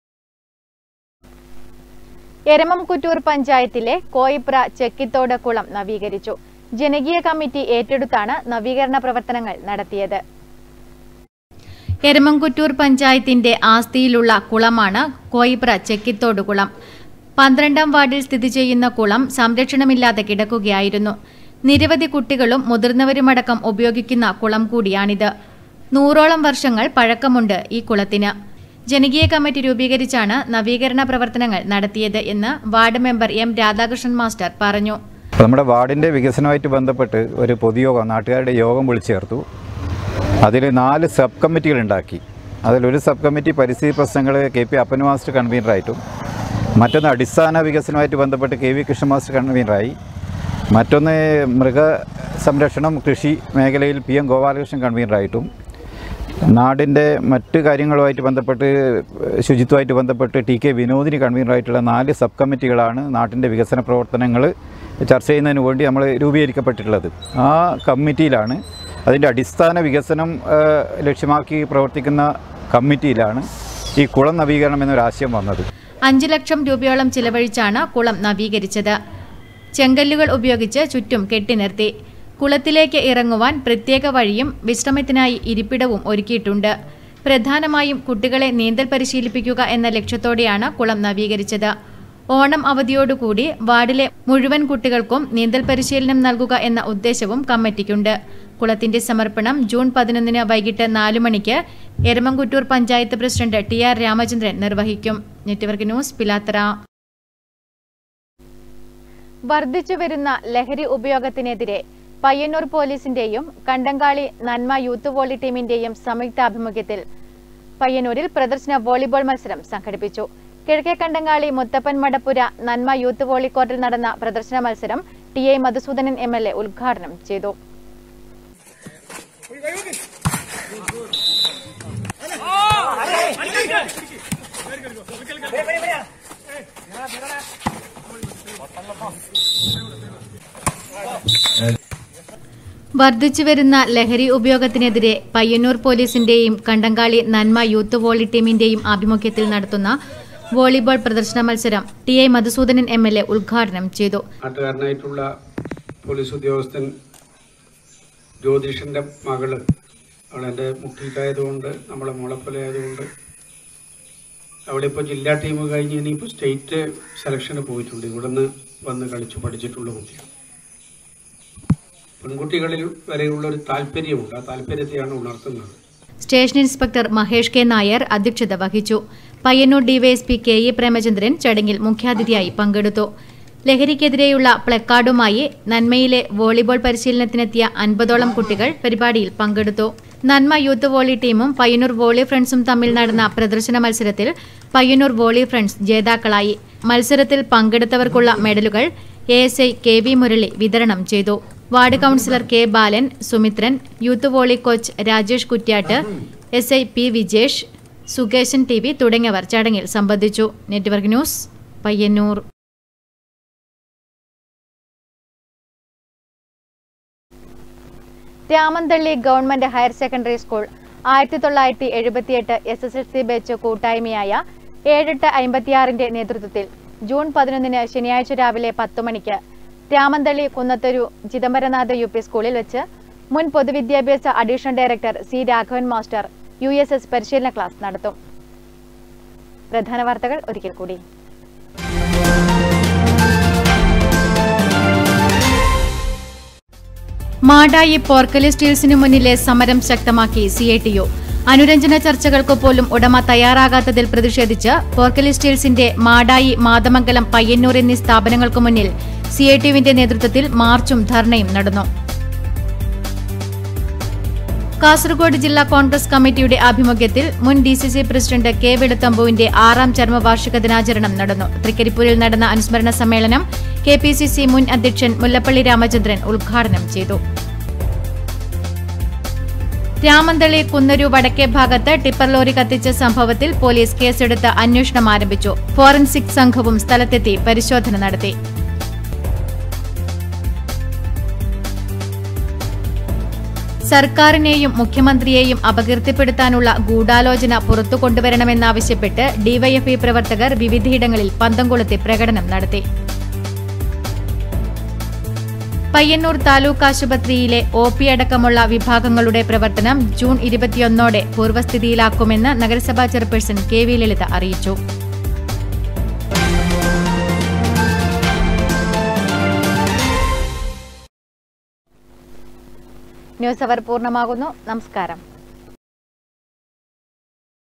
എരമംകുറ്റൂർ പഞ്ചായത്തിലെ കോയിപ്ര ചെക്കിത്തോട് കുളം നവീകരിച്ചു ജനകീയ കമ്മിറ്റി ഏറ്റെടുത്താണ് നവീകരണ പ്രവർത്തനങ്ങൾ നടത്തിയത് എരമംകുറ്റൂർ പഞ്ചായത്തിന്റെ ആസ്തിയിലുള്ള കുളമാണ് കോയിപ്ര ചെക്കിത്തോട് കുളം പന്ത്രണ്ടാം വാർഡിൽ സ്ഥിതി ചെയ്യുന്ന കുളം സംരക്ഷണമില്ലാതെ കിടക്കുകയായിരുന്നു നിരവധി കുട്ടികളും മുതിർന്നവരുമടക്കം ഉപയോഗിക്കുന്ന കുളം കൂടിയാണിത് നൂറോളം വർഷങ്ങൾ പഴക്കമുണ്ട് ഈ കുളത്തിന് ജനകീയ കമ്മിറ്റി രൂപീകരിച്ചാണ് നവീകരണ പ്രവർത്തനങ്ങൾ നടത്തിയത് എന്ന് ward member M Radhakrishnan master പറഞ്ഞു അപ്പോൾ നമ്മുടെ വാർഡിൻ്റെ വികസനവുമായിട്ട് ബന്ധപ്പെട്ട് ഒരു പൊതുയോഗം നാട്ടുകാരുടെ യോഗം വിളിച്ചു ചേർത്തു അതിൽ നാല് സബ് കമ്മിറ്റികൾ ഉണ്ടാക്കി അതിലൊരു സബ് കമ്മിറ്റി പരിസ്ഥിതി പ്രശ്നങ്ങൾ കെ പി അപ്പൻ മാസ്റ്റർ കൺവീനറായിട്ടും മറ്റൊന്ന് അടിസ്ഥാന വികസനവുമായിട്ട് ബന്ധപ്പെട്ട് കെ വി കൃഷ്ണ മാസ്റ്റർ കൺവീനറായി മറ്റൊന്ന് മൃഗ സംരക്ഷണം കൃഷി മേഖലയിൽ പി എം ഗോപാലകൃഷ്ണൻ കൺവീനറായിട്ടും നാടിൻ്റെ മറ്റ് കാര്യങ്ങളുമായിട്ട് ബന്ധപ്പെട്ട് ശുചിത്വമായിട്ട് ബന്ധപ്പെട്ട് ടി കെ വിനോദിനി കൺവീനറായിട്ടുള്ള നാല് സബ് കമ്മിറ്റികളാണ് നാട്ടിൻ്റെ വികസന പ്രവർത്തനങ്ങൾ ചർച്ച ചെയ്യുന്നതിന് വേണ്ടി നമ്മൾ രൂപീകരിക്കപ്പെട്ടിട്ടുള്ളത് ആ കമ്മിറ്റിയിലാണ് അതിൻ്റെ അടിസ്ഥാന വികസനം ആ, ലക്ഷ്യമാക്കി പ്രവർത്തിക്കുന്ന കമ്മിറ്റിയിലാണ് ഈ കുളം നവീകരണം എന്നൊരാശയം വന്നത് അഞ്ചു ലക്ഷം രൂപയോളം ചിലവഴിച്ചാണ് കുളം നവീകരിച്ചത് ചെങ്കല്ലുകൾ ഉപയോഗിച്ച് ചുറ്റും കെട്ടിനിർത്തി കുളത്തിലേക്ക് ഇറങ്ങുവാൻ പ്രത്യേക വഴിയും വിശ്രമത്തിനായി ഇരിപ്പിടവും ഒരുക്കിയിട്ടുണ്ട് പ്രധാനമായും കുട്ടികളെ നീന്തൽ പരിശീലിപ്പിക്കുക എന്ന ലക്ഷ്യത്തോടെയാണ് കുളം നവീകരിച്ചത് ഓണം അവധിയോടുകൂടി വാർഡിലെ മുഴുവൻ കുട്ടികൾക്കും നീന്തൽ പരിശീലനം നൽകുക എന്ന ഉദ്ദേശവും കമ്മിറ്റിക്കുണ്ട് കുളത്തിന്റെ സമർപ്പണം ജൂൺ പതിനൊന്നിന് വൈകിട്ട് നാലു മണിക്ക് Eramamkuttur panchayat president T R Ramachandran നിർവഹിക്കും നെറ്റ്വർക്ക് ന്യൂസ് പിലാത്തറ വർദ്ധിച്ചുവരുന്ന ലഹരി ഉപയോഗത്തിനെതിരെ പയ്യന്നൂർ പോലീസിന്റെയും കണ്ടങ്കാളി നന്മ യൂത്ത് വോളി ടീമിന്റെയും സംയുക്താഭിമുഖ്യത്തിൽ പയ്യന്നൂരിൽ പ്രദർശന വോളിബോൾ മത്സരം സംഘടിപ്പിച്ചു കിഴക്കേ കണ്ടങ്ങാളി മുത്തപ്പൻ മടപ്പുര നന്മ യൂത്ത് വോളി കോർട്ടിൽ നടന്ന പ്രദർശന മത്സരം T A Madhusoodanan M L A ഉദ്ഘാടനം ചെയ്തു വർദ്ധിച്ചുവരുന്ന ലഹരി ഉപയോഗത്തിനെതിരെ പയ്യന്നൂർ പോലീസിന്റെയും കണ്ടങ്കാളി നന്മ യൂത്ത് വോളി ടീമിന്റെയും ആഭിമുഖ്യത്തിൽ നടത്തുന്ന വോളിബോൾ പ്രദർശന മത്സരം T I Madhusoodanan M L A ഉദ്ഘാടനം ചെയ്തു നാട്ടുകാരനായിട്ടുള്ള പോലീസ് ഉദ്യോഗസ്ഥൻ ജ്യോതിഷന്റെ മകള് അവളെൻ്റെ മുട്ടിയിട്ടായതുകൊണ്ട് നമ്മളെ മോളെ പോലെ ആയതുകൊണ്ട് അവളിപ്പോൾ ജില്ലാ ടീം കഴിഞ്ഞ് ഇനിയിപ്പോൾ സ്റ്റേറ്റ് സെലക്ഷന് പോയിട്ടുണ്ട് ഇവിടുന്ന് വന്ന് കളിച്ച് പഠിച്ചിട്ടുള്ള കുട്ടിയാണ് പെൺകുട്ടികളിൽ വരെയുള്ള ഒരു താല്പര്യമുണ്ട് ആ താല്പര്യത്തെയാണ് ഉണർത്തുന്നത് station inspector Mahesh K Nair അധ്യക്ഷത വഹിച്ചു Payyanur DYSP K E Premachandran ചടങ്ങിൽ മുഖ്യാതിഥിയായി പങ്കെടുത്തു ലഹരിക്കെതിരെയുള്ള പ്ലക്കാർഡുമായി നന്മയിലെ വോളിബോൾ പരിശീലനത്തിനെത്തിയ അൻപതോളം കുട്ടികൾ പരിപാടിയിൽ പങ്കെടുത്തു നന്മ യൂത്ത് വോളി ടീമും പയ്യന്നൂർ വോളി ഫ്രണ്ട്സും തമ്മിൽ നടന്ന പ്രദർശന മത്സരത്തിൽ പയ്യന്നൂർ വോളി ഫ്രണ്ട്സ് ജേതാക്കളായി മത്സരത്തിൽ പങ്കെടുത്തവർക്കുള്ള മെഡലുകൾ A S I K V Murali വിതരണം ചെയ്തു ward councillor K Balan Sumithran youth volley coach Rajesh Kuttiattu S I P Vijesh Sukesan T V തുടങ്ങിയവർ ചടങ്ങിൽ സംബന്ധിച്ചു network news Payyanur Ramanthali government higher secondary school ആയിരത്തി തൊള്ളായിരത്തി എഴുപത്തിയെട്ട് S S L C batch കൂട്ടായ്മയായ ഏഴെട്ട് അമ്പത്തിയാറിന്റെ നേതൃത്വത്തിൽ ജൂൺ പതിനൊന്നിന് ശനിയാഴ്ച രാവിലെ പത്തു മണിക്ക് രാമന്തള്ളി കുന്നത്തൊരു ചിദംബരനാഥ യു പി സ്കൂളിൽ വെച്ച് മുൻ പൊതുവിദ്യാഭ്യാസ additional director C Raghavan master U S S പരിശീലന ക്ലാസ് നടത്തും പ്രധാന വാർത്തകൾ ഒരിക്കൽ കൂടി മാടായി പോർക്കലി സ്റ്റീൽസിനു മുന്നിലെ സമരം ശക്തമാക്കി സി ഐ ടി യു അനുരഞ്ജന ചർച്ചകൾക്ക് പോലും ഉടമ തയ്യാറാകാത്തതിൽ പ്രതിഷേധിച്ച് പോർക്കലി സ്റ്റീൽസിന്റെ മാടായി മാതമംഗലം പയ്യന്നൂർ എന്നീ സ്ഥാപനങ്ങൾക്ക് മുന്നിൽ സി ഐ ടി യുവിന്റെ നേതൃത്വത്തിൽ മാർച്ചും ധർണയും നടന്നു കാസർഗോഡ് ജില്ലാ കോൺഗ്രസ് കമ്മിറ്റിയുടെ ആഭിമുഖ്യത്തിൽ മുൻ D C C president K വെളുത്തമ്പുവിന്റെ ആറാം ചരമവാർഷിക ദിനാചരണം നടന്നു തൃക്കരിപ്പൂരിൽ നടന്ന അനുസ്മരണ സമ്മേളനം കെ പി സി സി മുൻ അധ്യക്ഷൻ മുല്ലപ്പള്ളി രാമചന്ദ്രൻ ഉദ്ഘാടനം ചെയ്തു രാമന്തളി കുന്നരു വടക്കേ ഭാഗത്ത് ടിപ്പർ ലോറി കത്തിച്ച സംഭവത്തിൽ പോലീസ് കേസെടുത്ത് അന്വേഷണം ആരംഭിച്ചു ഫോറൻസിക് സംഘവും സ്ഥലത്തെത്തി പരിശോധന നടത്തി സർക്കാരിനെയും മുഖ്യമന്ത്രിയെയും അപകീർത്തിപ്പെടുത്താനുള്ള ഗൂഢാലോചന പുറത്തു കൊണ്ടുവരണമെന്നാവശ്യപ്പെട്ട് ഡിവൈഎഫ്ഐ പ്രവർത്തകർ വിവിധയിടങ്ങളിൽ പന്തം കൊളുത്തി പ്രകടനം നടത്തി പയ്യന്നൂർ താലൂക്ക് ആശുപത്രിയിലെ ഒ പി അടക്കമുള്ള വിഭാഗങ്ങളുടെ പ്രവർത്തനം ജൂൺ ഇരുപത്തിയൊന്നോടെ പൂർവ്വസ്ഥിതിയിലാക്കുമെന്ന് നഗരസഭാ ചെയർപേഴ്സൺ കെ വി ലളിത അറിയിച്ചു ന്യൂസ് അവർ പൂർണ്ണമാകുന്നു നമസ്കാരം